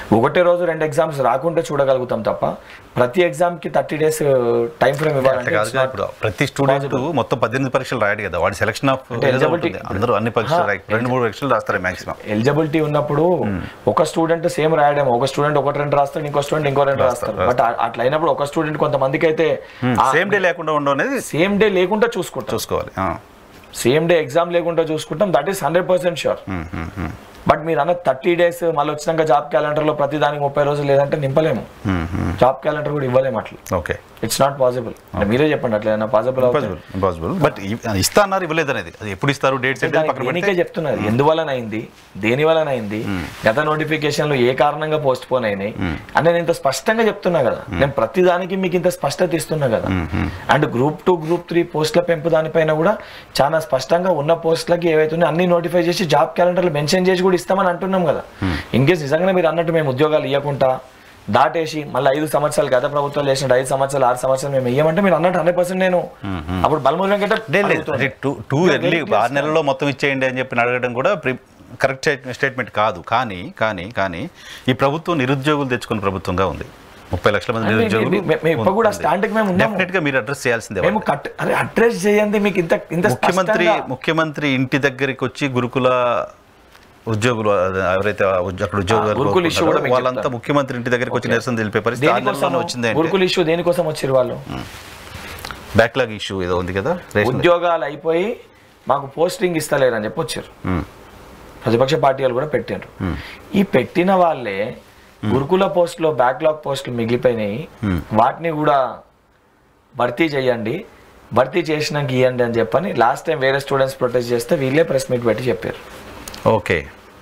ఒకటే రోజు రెండు ఎగ్జామ్స్ రాకుంటే చూడగలుగుతాం తప్ప ప్రతి ఎగ్జామ్ కి థర్టీ డేస్ టైం ఫ్రేమ్ అట్లా ఇవ్వాలంటే కాదు కదా ఇప్పుడు ప్రతి స్టూడెంట్ మొత్తం పద్దెనిమిది పరీక్షలు రాయడు కదా వాడి సెలక్షన్ ఆఫ్ eligibility- అందరూ అన్ని పరీక్షలు రాయి రెండు మూడు పరీక్షలు రాస్తారు మాక్సిమం ఎలిజిబిలిటీ ఉన్నప్పుడు ఒక స్టూడెంట్ సేమ్ రాయడం ఒక స్టూడెంట్ ఒక రెండు రాస్తాడు ఇంకో స్టూడెంట్ ఇంకో రెండు రాస్తారు బట్ అట్లా అయినప్పుడు ఒక స్టూడెంట్ కొంతమందికి అయితే సేమ్ డే లేకుండా ఉండడం అనేది సేమ్ డే లేకుండా చూసుకుంటాం చూసుకోవాలి ఆ. సేమ్ డే ఎగ్జామ్ లేకుండా చూసుకుంటాం that is hundred percent sure um, um, um. But మీరు అన్న థర్టీ డేస్ మళ్ళీ వచ్చినాక జాబ్ క్యాలెండర్ లో ప్రతి దానికి ముప్పై రోజులు లేదంటే నింపలేము ఉమ్, ఉమ్. జాబ్ క్యాలెండర్ కూడా ఇవ్వలేము అట్లా ఓకే ఇట్స్ నాట్ పాసిబుల్ మీరే చెప్పండి అట్లా ఏదైనా పాసిబుల్ అవుతుంది ఇంపాసిబుల్ ఇంపాసిబుల్ బట్ ఇస్తా అన్నారు ఇవ్వలేదు అనేది అది ఎప్పుడు ఇస్తారు డేట్స్ ఏంటి దానికి పక్కన దేనికే పెడితే చెప్తున్నది ఎందువలన అయింది దేని వలన అయింది గత నోటిఫికేషన్లు ఏ కారణంగా పోస్ట్ పోన్ అయినాయి అని నేను ఇంత స్పష్టంగా చెప్తున్నా కదా నేను ప్రతి దానికి మీకు ఇంత స్పష్టత ఇస్తున్నా కదా and group two group three పోస్టుల పెంపు దానిపైన కూడా చాలా స్పష్టంగా ఉన్న పోస్టులకి ఏవైతే ఉన్నాయో అన్ని నోటిఫై చేసి జాబ్ క్యాలెండర్లు మెన్షన్ చేసి కూడా ఇస్తామని అంటున్నాం కదా ఇన్ కేస్ నిజంగానే మీరు అన్నట్టు మేము ఉద్యోగాలు ఇవ్వకుండా దాటేసి మళ్ళీ ఐదు సంవత్సరాలు గత ప్రభుత్వాలు చేసిన ఐదు సంవత్సరాలు ఆరు సంవత్సరాలు మేము ఇయ్యమంటే మీరు అన్నట్టు హండ్రెడ్ పర్సెంట్ నేను అప్పుడు బలమూల వెంకట లేదు, లేదు అది టూ టూ ఎర్లీ ఆరు నెలల్లో మొత్తం ఇచ్చేయండి అని చెప్పి అడగడం కూడా కరెక్ట్ స్టేట్మెంట్ కాదు కానీ కానీ కానీ ఈ ప్రభుత్వం నిరుద్యోగులు తెచ్చుకున్న ప్రభుత్వంగా ఉంది ముప్పై లక్షల మంది అంటే నిరుద్యోగులు మీ- మీ- మేము ఇప్పుడు కూడా stand కి మేము ఉన్నాము. డెఫినెట్ గా మీరు అడ్రస్ చేయాల్సిందే మేము కట్ అరే అడ్రస్ చేయండి మీకు ఇంత ఇంత ముఖ్యమంత్రి స్పష్టంగా- ముఖ్యమంత్రి ఇంటి దగ్గరికి వచ్చి గురుకుల ఉద్యోగులు అదే ఎవరైతే ఆ ఉద్య- అక్కడ ఉద్యోగాలు గురుకుల issue కూడా కోరుకుంటారో మీకు వాళ్ళంతా చెప్తాను. ముఖ్యమంత్రి ఇంటి దగ్గరికి వచ్చి నిరసన తెలిపే పరిస్థితి ఆ దేనికోసం నెలలోనే వచ్చింది అంటే గురుకుల ఇష్యూ దేనికోసం వచ్చారు వాళ్ళు బ్యాక్లాగ్ ఇష్యూ ఏదో ఉంది కదా రేషన్ ఉద్యోగాలు అయిపోయి మాకు పోస్టింగ్ ఇస్తలేరు అని చెప్పి వచ్చారు ఉమ్, ప్రతిపక్ష పార్టీ వాళ్ళు కూడా పెట్టారు ఈ పెట్టిన వాళ్ళే గురుకుల పోస్టులో బ్యాక్లాగ్ పోస్టులు మిగిలిపోయినాయి వాటిని కూడా భర్తీ చేయండి భర్తీ చేసినాక ఇవ్వండి అని చెప్పని లాస్ట్ టైం వేరే స్టూడెంట్స్ ప్రొటెస్ట్ చేస్తే వీళ్ళే ప్రెస్ మీట్ పెట్టి చెప్పారు ఓకే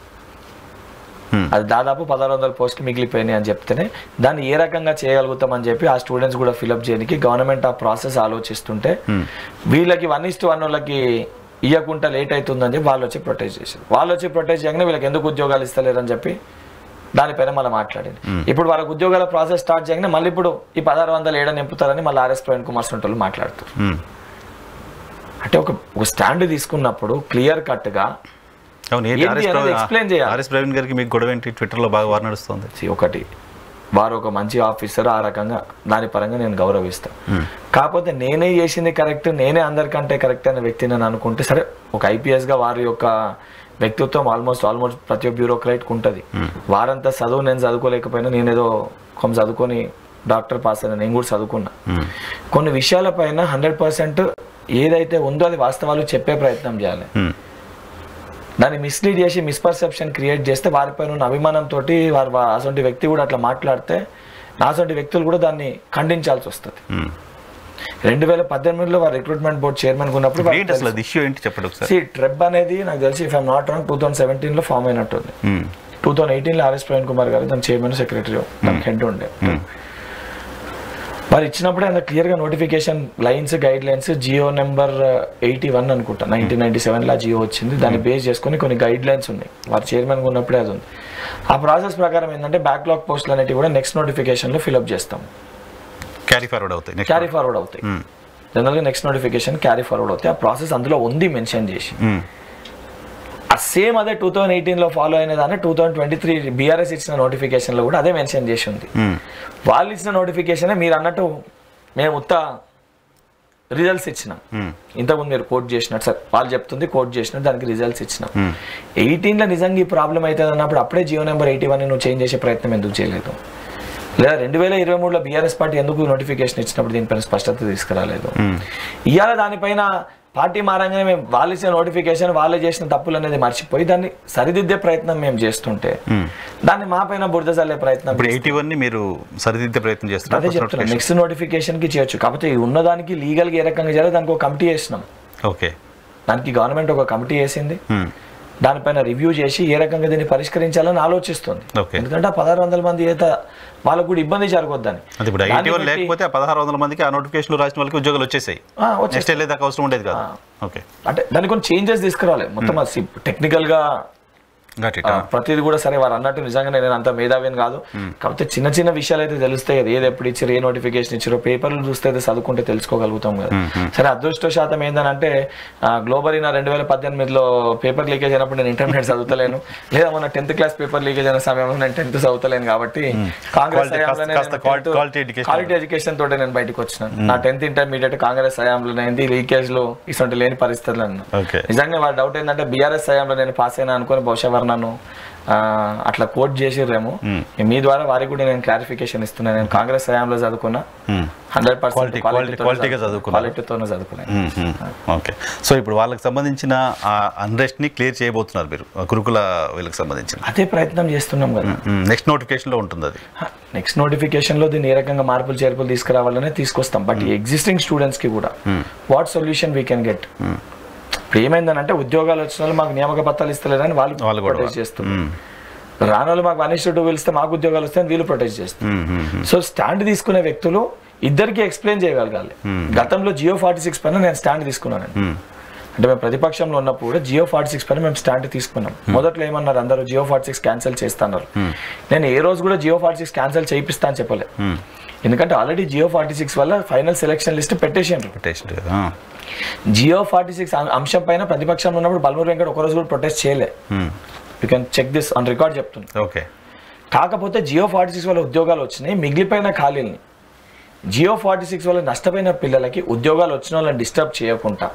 అది దాదాపు పదహారు వందల పోస్టులు మిగిలిపోయినాయి అని చెప్తేనే దాన్ని ఏ రకంగా చేయగలుగుతామని చెప్పి ఆ స్టూడెంట్స్ కూడా ఫిలప్ చేయడానికి గవర్నమెంట్ ఆ ప్రాసెస్ ఆలోచిస్తుంటే వీళ్ళకి వన్ ఇస్ట్ వన్ వాళ్ళకి ఇవ్వకుండా లేట్ అవుతుందని చెప్పి వాళ్ళు వచ్చి ప్రొటెస్ట్ చేశారు వాళ్ళు వచ్చి ప్రొటెస్ట్ చేయగానే వీళ్ళకి ఎందుకు ఉద్యోగాలు ఇస్తలేరని చెప్పి దానిపైన మళ్ళీ మాట్లాడింది ఇప్పుడు వాళ్ళకి ఉద్యోగాల ప్రాసెస్ స్టార్ట్ చేయగానే మళ్ళీ ఇప్పుడు ఈ పదహారు వందలు ఏడ నింపుతారని మళ్ళీ ఆర్ఎస్ ప్రవీణ్ కుమార్ సొంటలు మాట్లాడుతారు ఉమ్. అంటే ఒక ఒక స్టాండ్ తీసుకున్నప్పుడు క్లియర్ కట్గా అవును ఏంటి ఏంటి ఆర్ఎస్ అనేది ప్రవీణ్ explain చేయాలి. ఆర్ఎస్ ప్రవీణ్ గారికి మీకు గొడవ ఏంటి ట్విట్టర్లో బాగా వారు నడుస్తుంది See, ఒకటి వారు ఒక మంచి ఆఫీసర్ ఆ రకంగా దాని పరంగా నేను గౌరవిస్తాను కాకపోతే నేనే చేసింది కరెక్ట్ నేనే అందరికంటే కరెక్ట్ అనే వ్యక్తి నేను అనుకుంటే సరే ఒక ఐపీఎస్ గా వారి యొక్క వ్యక్తిత్వం ఆల్మోస్ట్ ఆల్మోస్ట్ ప్రతి ఒక్క బ్యూరోక్రైట్ ఉంటుంది వారంతా చదువు నేను చదువుకోలేకపోయినా నేనేదో కొంచెం చదువుకొని డాక్టర్ పాస్ అయినా నేను కూడా చదువుకున్నా కొన్ని విషయాలపైన హండ్రెడ్ పర్సెంట్ ఏదైతే ఉందో అది వాస్తవాలు చెప్పే ప్రయత్నం చేయాలి ఉమ్, దాన్ని మిస్లీడ్ చేసి మిస్పర్సెప్షన్ క్రియేట్ చేస్తే వారిపైన ఉన్న అభిమానంతో వారు వా- అటువంటి వ్యక్తి కూడా అట్లా మాట్లాడితే అటువంటి వ్యక్తులు కూడా దాన్ని ఖండించాల్సి వస్తుంది ఉమ్. రెండు వేల పద్దెనిమిదిలో వారు రిక్రూట్మెంట్ బోర్డ్ చైర్మన్ ఉన్నప్పుడు ఏంటి అసలు అది ఇష్యూ ఏంటి చెప్పండి ఒకసారి సి ట్రెబ్ అనేది నాకు తెలిసి if I'm not wrong two thousand seventeen లో ఫామ్ అయినట్టుంది ఉమ్, టూ థౌసండ్ ఎయిటీన్ లో ఆర్ఎస్ ప్రవీణ్ కుమార్ గారు దాని చైర్మన్ సెక్రటరీ దానికి హెడ్ ఉండే వారు ఇచ్చినప్పుడే అంత క్లియర్ గా notification lines guidelines GO number eighty one అనుకుంటా నైన్టీన్ నైన్టీ సెవెన్ లో జియో వచ్చింది దాన్ని బేస్ చేసుకొని కొన్ని గైడ్ లైన్స్ ఉన్నాయి వారు చైర్మన్ ఉన్నప్పుడే అది ఉంది ఆ ప్రాసెస్ ప్రకారం ఏంటంటే బ్యాక్లాగ్ పోస్టులు అనేవి కూడా నెక్స్ట్ నోటిఫికేషన్ లో ఫిల్అప్ చేస్తాం క్యారీ ఫార్వర్డ్ అవుతాయి నెక్స్ట్ క్యారీ ఫార్వర్డ్ అవుతాయి జనరల్ గా నెక్స్ట్ నోటిఫికేషన్ క్యారీ ఫార్వర్డ్ అవుతాయి ఆ ప్రాసెస్ అందులో ఉంది మెన్షన్ చేసి ఆ సేమ్ అదే టూ థౌసండ్ ఎయిటీన్ లో ఫాలో అయిన దాన్ని two thousand twenty three BRS ఇచ్చిన నోటిఫికేషన్ లో కూడా అదే మెన్షన్ చేసి ఉంది వాళ్ళు ఇచ్చిన నోటిఫికేషన్ మీరు అన్నట్టు మేము ఉత్త రిజల్ట్స్ ఇచ్చినాం ఇంతకుముందు మీరు కోట్ చేసినట్టు సార్ వాళ్ళు చెప్తుంది కోట్ చేసినట్టు దానికి రిజల్ట్స్ ఇచ్చినాం ఎయిటీన్ లో నిజంగా ఈ ప్రాబ్లం అవుతుంది అన్నప్పుడు అప్పుడే జియో నెంబర్ ఎయిటీ వన్ నువ్వు చేంజ్ చేసే ప్రయత్నం ఎందుకు చేయలేదు లేదా రెండు వేల ఇరవై మూడులో బీఆర్ఎస్ పార్టీ ఎందుకు నోటిఫికేషన్ ఇచ్చినప్పుడు దీనిపైన స్పష్టత తీసుకురాలేదు ఇవాళ దానిపైన పార్టీ మారంగానే మేము వాళ్ళు ఇచ్చిన నోటిఫికేషన్ వాళ్ళే చేసిన తప్పులు అనేది మర్చిపోయి దాన్ని సరిదిద్దే ప్రయత్నం మేము చేస్తుంటే దాన్ని మా పైన బురద చల్లే ప్రయత్నం ఇప్పుడు ఎయిటీ వన్ ని మీరు సరిదిద్దే ప్రయత్నం అదే చేస్తున్నారు చెప్తున్నా నెక్స్ట్ నోటిఫికేషన్ కి చేయొచ్చు కాకపోతే ఈ ఉన్నదానికి లీగల్ గా ఏ రకంగా చేయాలి దానికి ఒక కమిటీ వేసినాం ఓకే దానికి గవర్నమెంట్ ఒక కమిటీ వేసింది దానిపైన రివ్యూ చేసి ఏ రకంగా దీన్ని పరిష్కరించాలని ఆలోచిస్తుంది Okay. ఎందుకంటే ఆ పదహారు వందల మంది ఈత వాళ్ళకు కూడా ఇబ్బంది జరగొద్దని అది ఇప్పుడు దాన్ని ఎయిటీ వన్ బట్టి- లేకపోతే ఆ పదహారు వందల మందికి ఆ నోటిఫికేషన్ రాసిన వాళ్ళకి ఉద్యోగాలు వచ్చేసాయి ఆ, వచ్చేస్తాయి. నెక్స్ట్ వెళ్ళేదాకా అవసరం ఉండేది కాదు ఓకే అంటే దానికి కొన్ని చేంజెస్ తీసుకురావాలి మొత్తం అది టెక్నికల్ గా Got it. ఆ, ప్రతిది కూడా సరే వారు అన్నట్టు నిజంగానే నేను అంత మేధావిని కాదు కాకపోతే చిన్న చిన్న విషయాలు అయితే తెలుస్తాయి కదా ఏది ఎప్పుడు ఇచ్చారు ఏ నోటిఫికేషన్ ఇచ్చారో పేపర్లు చూస్తే అయితే చదువుకుంటే తెలుసుకోగలుగుతాం కదా సరే అదృష్ట శాతం ఏంటంటే గ్లోబల్ నా రెండు వేల పద్దెనిమిదిలో పేపర్ లీకేజ్ అయినప్పుడు నేను ఇంటర్మీడియట్ చదువుతలేను లేదా మన టెన్త్ క్లాస్ పేపర్ లీకేజ్ అయిన సమయంలో నేను టెన్త్ చదువుతలేను కాబట్టి కాంగ్రెస్ Quality- హయాంలోనే కాస్త నేను quality- 10th quality education. quality education తోటే నేను బయటకు వచ్చినాను నా టెన్త్ ఇంటర్మీడియట్ కాంగ్రెస్ హయాంలో అయింది లీకేజ్ లో ఇటువంటి లేని పరిస్థితులు అన్న ఓకే నిజంగా వాళ్ళ డౌట్ ఏంటంటే బీఆర్ఎస్ హయాంలో నేను పాస్ అయినా అనుకుని బహుశా వారు నన్ను ఆ, అట్లా కోట్ చేసిర్రేమో మీ ద్వారా వారికి కూడా నేను క్లారిఫికేషన్ ఇస్తున్నాను నేను కాంగ్రెస్ హయాంలో చదువుకున్నా హండ్రెడ్ Quality- quality- quality గా చదువుకున్నారు. క్వాలిటీతోనే చదువుకున్నాను ఓకే సో ఇప్పుడు వాళ్ళకి సంబంధించిన ఆ అన్రెస్ట్ని క్లియర్ చేయబోతున్నారు మీరు ఆ గురుకుల వీళ్ళకి సంబంధించిన అదే ప్రయత్నం చేస్తున్నాం కదా నెక్స్ట్ నోటిఫికేషన్లో ఉంటుంది అది నెక్స్ట్ నోటిఫికేషన్ లో దీన్ని ఏ రకంగా మార్పులు చేర్పులు తీసుకురావాలనే తీసుకొస్తాం బట్ ఎగ్జిస్టింగ్ స్టూడెంట్స్ కి కూడా what solution we can get ఇప్పుడు ఏమైందనంటే ఉద్యోగాలు వచ్చిన వాళ్ళు మాకు నియామక పత్రాలు ఇస్తలేరని వాళ్ళు వాళ్ళు కూడా. ప్రొటెస్ట్ చేస్తున్నారు రాని వాళ్ళు మాకు వన్ టూ పిలిస్తే మాకు ఉద్యోగాలు వస్తాయని వీళ్ళు ప్రొటెస్ట్ చేస్తారు సో స్టాండ్ తీసుకునే వ్యక్తులు ఇద్దరికి ఎక్స్ప్లెయిన్ చేయగలగాలి గతంలో జియో ఫార్టీ సిక్స్ పైన నేను స్టాండ్ తీసుకున్నాను అంటే మేము ప్రతిపక్షంలో ఉన్నప్పుడు కూడా జియో ఫార్టీ సిక్స్ పైన మేము స్టాండ్ తీసుకున్నాం మొదట్లో ఏమన్నారు అందరూ జియో ఫార్టీ సిక్స్ క్యాన్సిల్ చేస్తున్నారు నేను ఏ రోజు కూడా జియో ఫార్టీ సిక్స్ క్యాన్సిల్ చేయిస్తా అని చెప్పలే ఎందుకంటే ఆల్రెడీ జియో ఫార్టీ సిక్స్ వల్ల ఫైనల్ సెలెక్షన్ లిస్ట్ పెట్టేసారు టెస్ట్ జియో ఫార్టీ సిక్స్ అంశం పైన ప్రతిపక్షంలో ఉన్నప్పుడు బల్మూర్ వెంకట్ ఒక రోజు కూడా ప్రొటెస్ట్ చేయలే you can check this on record చెప్తుంది ఓకే కాకపోతే జియో ఫార్టీ సిక్స్ వల్ల ఉద్యోగాలు వచ్చినాయి మిగిలిపోయిన ఖాళీల్ని జియో ఫార్టీ సిక్స్ వల్ల నష్టపోయిన పిల్లలకి ఉద్యోగాలు వచ్చిన వాళ్ళని డిస్టర్బ్ చేయకుండా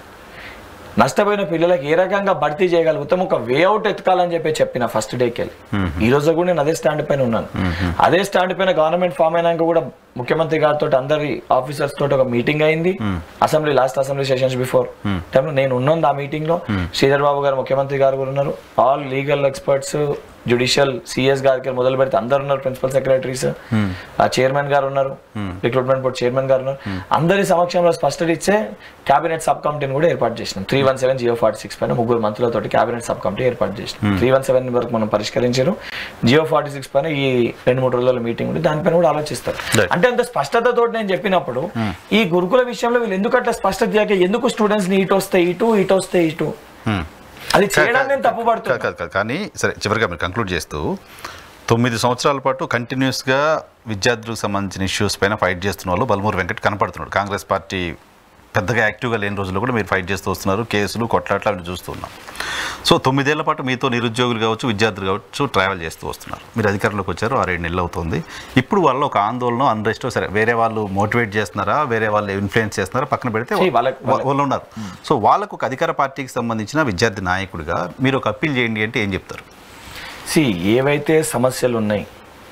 నష్టపోయిన పిల్లలకి ఏ రకంగా భర్తీ చేయగలుగుతాం ఒక వే అవుట్ ఎత్తుకాలని చెప్పి చెప్పిన ఫస్ట్ డేకి వెళ్ళి ఈ రోజు కూడా నేను అదే స్టాండ్ పైన ఉన్నాను అదే స్టాండ్ పైన గవర్నమెంట్ ఫామ్ అయినాక కూడా ముఖ్యమంత్రి గారితో అందరి ఆఫీసర్స్ తోటి ఒక మీటింగ్ అయింది assembly last assembly sessions before టైంలో నేను ఉన్నాను ఆ మీటింగ్ లో శ్రీధర్ బాబు గారు ముఖ్యమంత్రి గారు కూడా ఉన్నారు all legal experts judicial CS గారికి మొదలు పెడితే అందరు ఉన్నారు ప్రిన్సిపల్ సెక్రటరీస్ ఆ చైర్మన్ గారు ఉన్నారు రిక్రూట్మెంట్ బోర్డ్ చైర్మన్ గారు ఉన్నారు అందరి సమక్షంలో స్పష్టత ఇచ్చే కేబినెట్ సబ్ కమిటీని కూడా ఏర్పాటు చేసినాం three one seven GO forty six పైన ముగ్గురు మంత్రులతో కేబినెట్ సబ్ కమిటీ ఏర్పాటు చేసినాం త్రీ వన్ సెవెన్ వరకు మనం పరిష్కరించారు జియో ఫార్టీ సిక్స్ పైన ఈ రెండు మూడు రోజుల మీటింగ్ ఉంది దానిపైన కూడా ఆలోచిస్తారు Right. అంటే అంత స్పష్టతతో నేను చెప్పినప్పుడు ఈ గురుకుల విషయంలో వీళ్ళు ఎందుకు అట్లా స్పష్టత చేయక ఎందుకు స్టూడెంట్స్ ని ఇటు వస్తే ఇటు ఇటు వస్తే ఇటు అది చేయడానికి నేను తప్పు కాదు కాదు కాదు. కానీ సరే చివరిగా మీరు కంక్లూడ్ చేస్తూ తొమ్మిది సంవత్సరాల పాటు కంటిన్యూస్గా విద్యార్థులకు సంబంధించిన ఇష్యూస్ పైన ఫైట్ చేస్తున్న వాళ్ళు బల్మూరు వెంకట్ కనపడుతున్నాడు కాంగ్రెస్ పార్టీ పెద్దగా యాక్టివ్గా లేని రోజుల్లో కూడా మీరు ఫైట్ చేస్తూ వస్తున్నారు కేసులు కొట్లాట్లు అవి చూస్తూ ఉన్నాం సో తొమ్మిదేళ్ల పాటు మీతో నిరుద్యోగులు కావచ్చు విద్యార్థులు కావచ్చు ట్రావెల్ చేస్తూ వస్తున్నారు మీరు అధికారంలోకి వచ్చారు ఆరేడు నెలలు అవుతుంది ఇప్పుడు వాళ్ళు ఒక ఆందోళన అన్రెస్ట్ సరే వేరే వాళ్ళు మోటివేట్ చేస్తున్నారా వేరే వాళ్ళు ఇన్ఫ్లుయెన్స్ చేస్తున్నారా పక్కన పెడితే See, వాళ్ళకి- వా- వాళ్ళు ఉన్నారు సో వాళ్ళకు ఒక అధికార పార్టీకి సంబంధించిన విద్యార్థి నాయకుడిగా మీరు ఒక అప్పీల్ చేయండి అంటే ఏం చెప్తారు సి ఏవైతే సమస్యలు ఉన్నాయి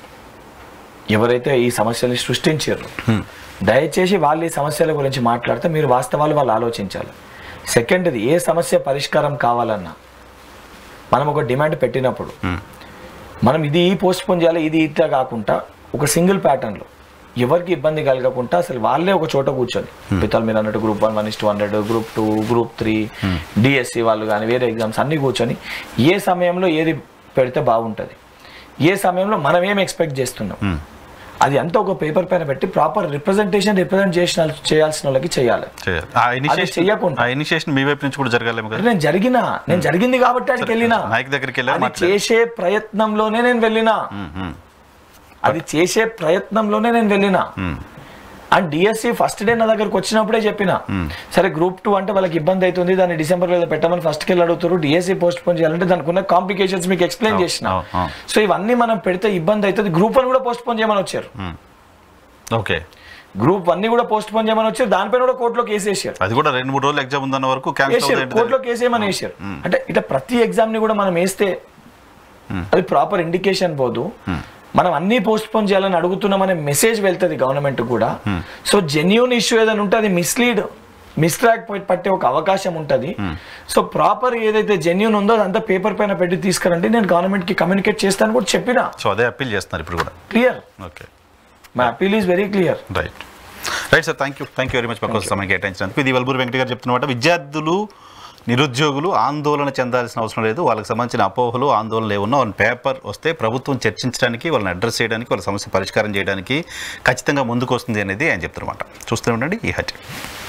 ఎవరైతే ఈ సమస్యల్ని సృష్టించారు దయచేసి వాళ్ళు ఈ సమస్యల గురించి మాట్లాడితే మీరు వాస్తవాలు వాళ్ళు ఆలోచించాలి సెకండ్ది ఏ సమస్య పరిష్కారం కావాలన్నా మనం ఒక డిమాండ్ పెట్టినప్పుడు మనం ఇది ఈ పోస్ట్ పోన్ చేయాలి ఇది ఇట్లా కాకుండా ఒక సింగిల్ ప్యాటర్న్లో ఎవరికి ఇబ్బంది కలగకుండా అసలు వాళ్ళే ఒక చోట కూర్చొని మిగతా మీరు అన్నట్టు group one one is to hundred group two group three DSC వాళ్ళు కానీ వేరే ఎగ్జామ్స్ అన్ని కూర్చొని ఏ సమయంలో ఏది పెడితే బాగుంటుంది ఏ సమయంలో మనం ఏం ఎక్స్పెక్ట్ చేస్తున్నాం అది అంతా ఒక పేపర్ పైన పెట్టి ప్రాపర్ రిప్రజెంటేషన్ రిప్రజెంట్ చేసిన చేయాల్సిన వాళ్ళకి చేయాలి చేయాలి ఆ ఇనిషియేషన్ చెయ్యకుండా. ఆ ఇనిషియేషన్ మీ వైపు నుంచి కూడా జరగాలేమో కదా నేను జరిగిన నేను జరిగింది కాబట్టి అక్కడికి వెళ్ళినా నాయక్ దగ్గరికి వెళ్ళారు అది మాట్లాడారు చేసే ప్రయత్నంలోనే నేను వెళ్ళినా ఉమ్, ఉమ్, అది చేసే ప్రయత్నంలోనే నేను వెళ్ళినా um, and DSC first day నా దగ్గరకు వచ్చినప్పుడే చెప్పిన సరే గ్రూప్ టూ అంటే వాళ్ళకి ఇబ్బంది అవుతుంది దాన్ని డిసెంబర్ లో పెట్టమని ఫస్ట్ కి వెళ్ళి అడుగుతారు డిఎస్సి పోస్ట్ పోన్ చేయాలంటే దానికి ఉన్న కాంప్లికేషన్స్ మీకు ఎక్స్ప్లెయిన్ అవును, చేసిన అవును, అవును. సో ఇవన్నీ మనం పెడితే ఇబ్బంది అవుతుంది గ్రూప్ వన్ కూడా పోస్ట్ పోన్ చేయమని వచ్చారు ఓకే గ్రూప్ వన్ ని కూడా పోస్ట్ పోన్ చేయమని వచ్చారు దానిపైన కూడా కోర్టులో కేసు వేసారు అది కూడా రెండు మూడు రోజులు ఎగ్జామ్ ఉందన్న వరకు క్యాన్సిల్ వేసారు అవుతుంది కోర్టులో కేసు ఏమని వేసారు అంటే ఇట్లా ప్రతి ఎగ్జామ్ ని కూడా మనం వేస్తే అది ప్రాపర్ ఇండికేషన్ పోదు మనం అన్ని పోస్ట్ పోన్ చేయాలని అడుగుతున్నామనే మెసేజ్ వెళ్తుంది గవర్నమెంట్ కూడా సో జెన్యున్ ఇష్యూ ఏదైనా ఉంటే అది మిస్లీడ్ మిస్ట్రాక్ పట్టే ఒక అవకాశం ఉంటుంది సో ప్రాపర్ ఏదైతే జెన్యున్ ఉందో అదంతా పేపర్ పైన పెట్టి తీసుకురండి నేను గవర్నమెంట్ కి కమ్యూనికేట్ చేస్తాను కూడా చెప్పిన సో అదే అప్పీల్ చేస్తున్నారు ఇప్పుడు కూడా clear okay my appeal is very clear right right sir thank you thank you very much పక్క సమయం కేటాయించినందుకు ఇది వల్బూరి వెంకట గారు చెప్తున్నమాట విద్యార్థులు నిరుద్యోగులు ఆందోళన చెందాల్సిన అవసరం లేదు వాళ్ళకి సంబంధించిన అపోహలు ఆందోళనలు ఏమన్నా వాళ్ళ పేపర్ వస్తే ప్రభుత్వం చర్చించడానికి వాళ్ళని అడ్రస్ చేయడానికి వాళ్ళ సమస్య పరిష్కారం చేయడానికి ఖచ్చితంగా ముందుకు వస్తుంది అనేది ఆయన చెప్తున్నమాట చూస్తూనే ఉండండి ఈ హత్య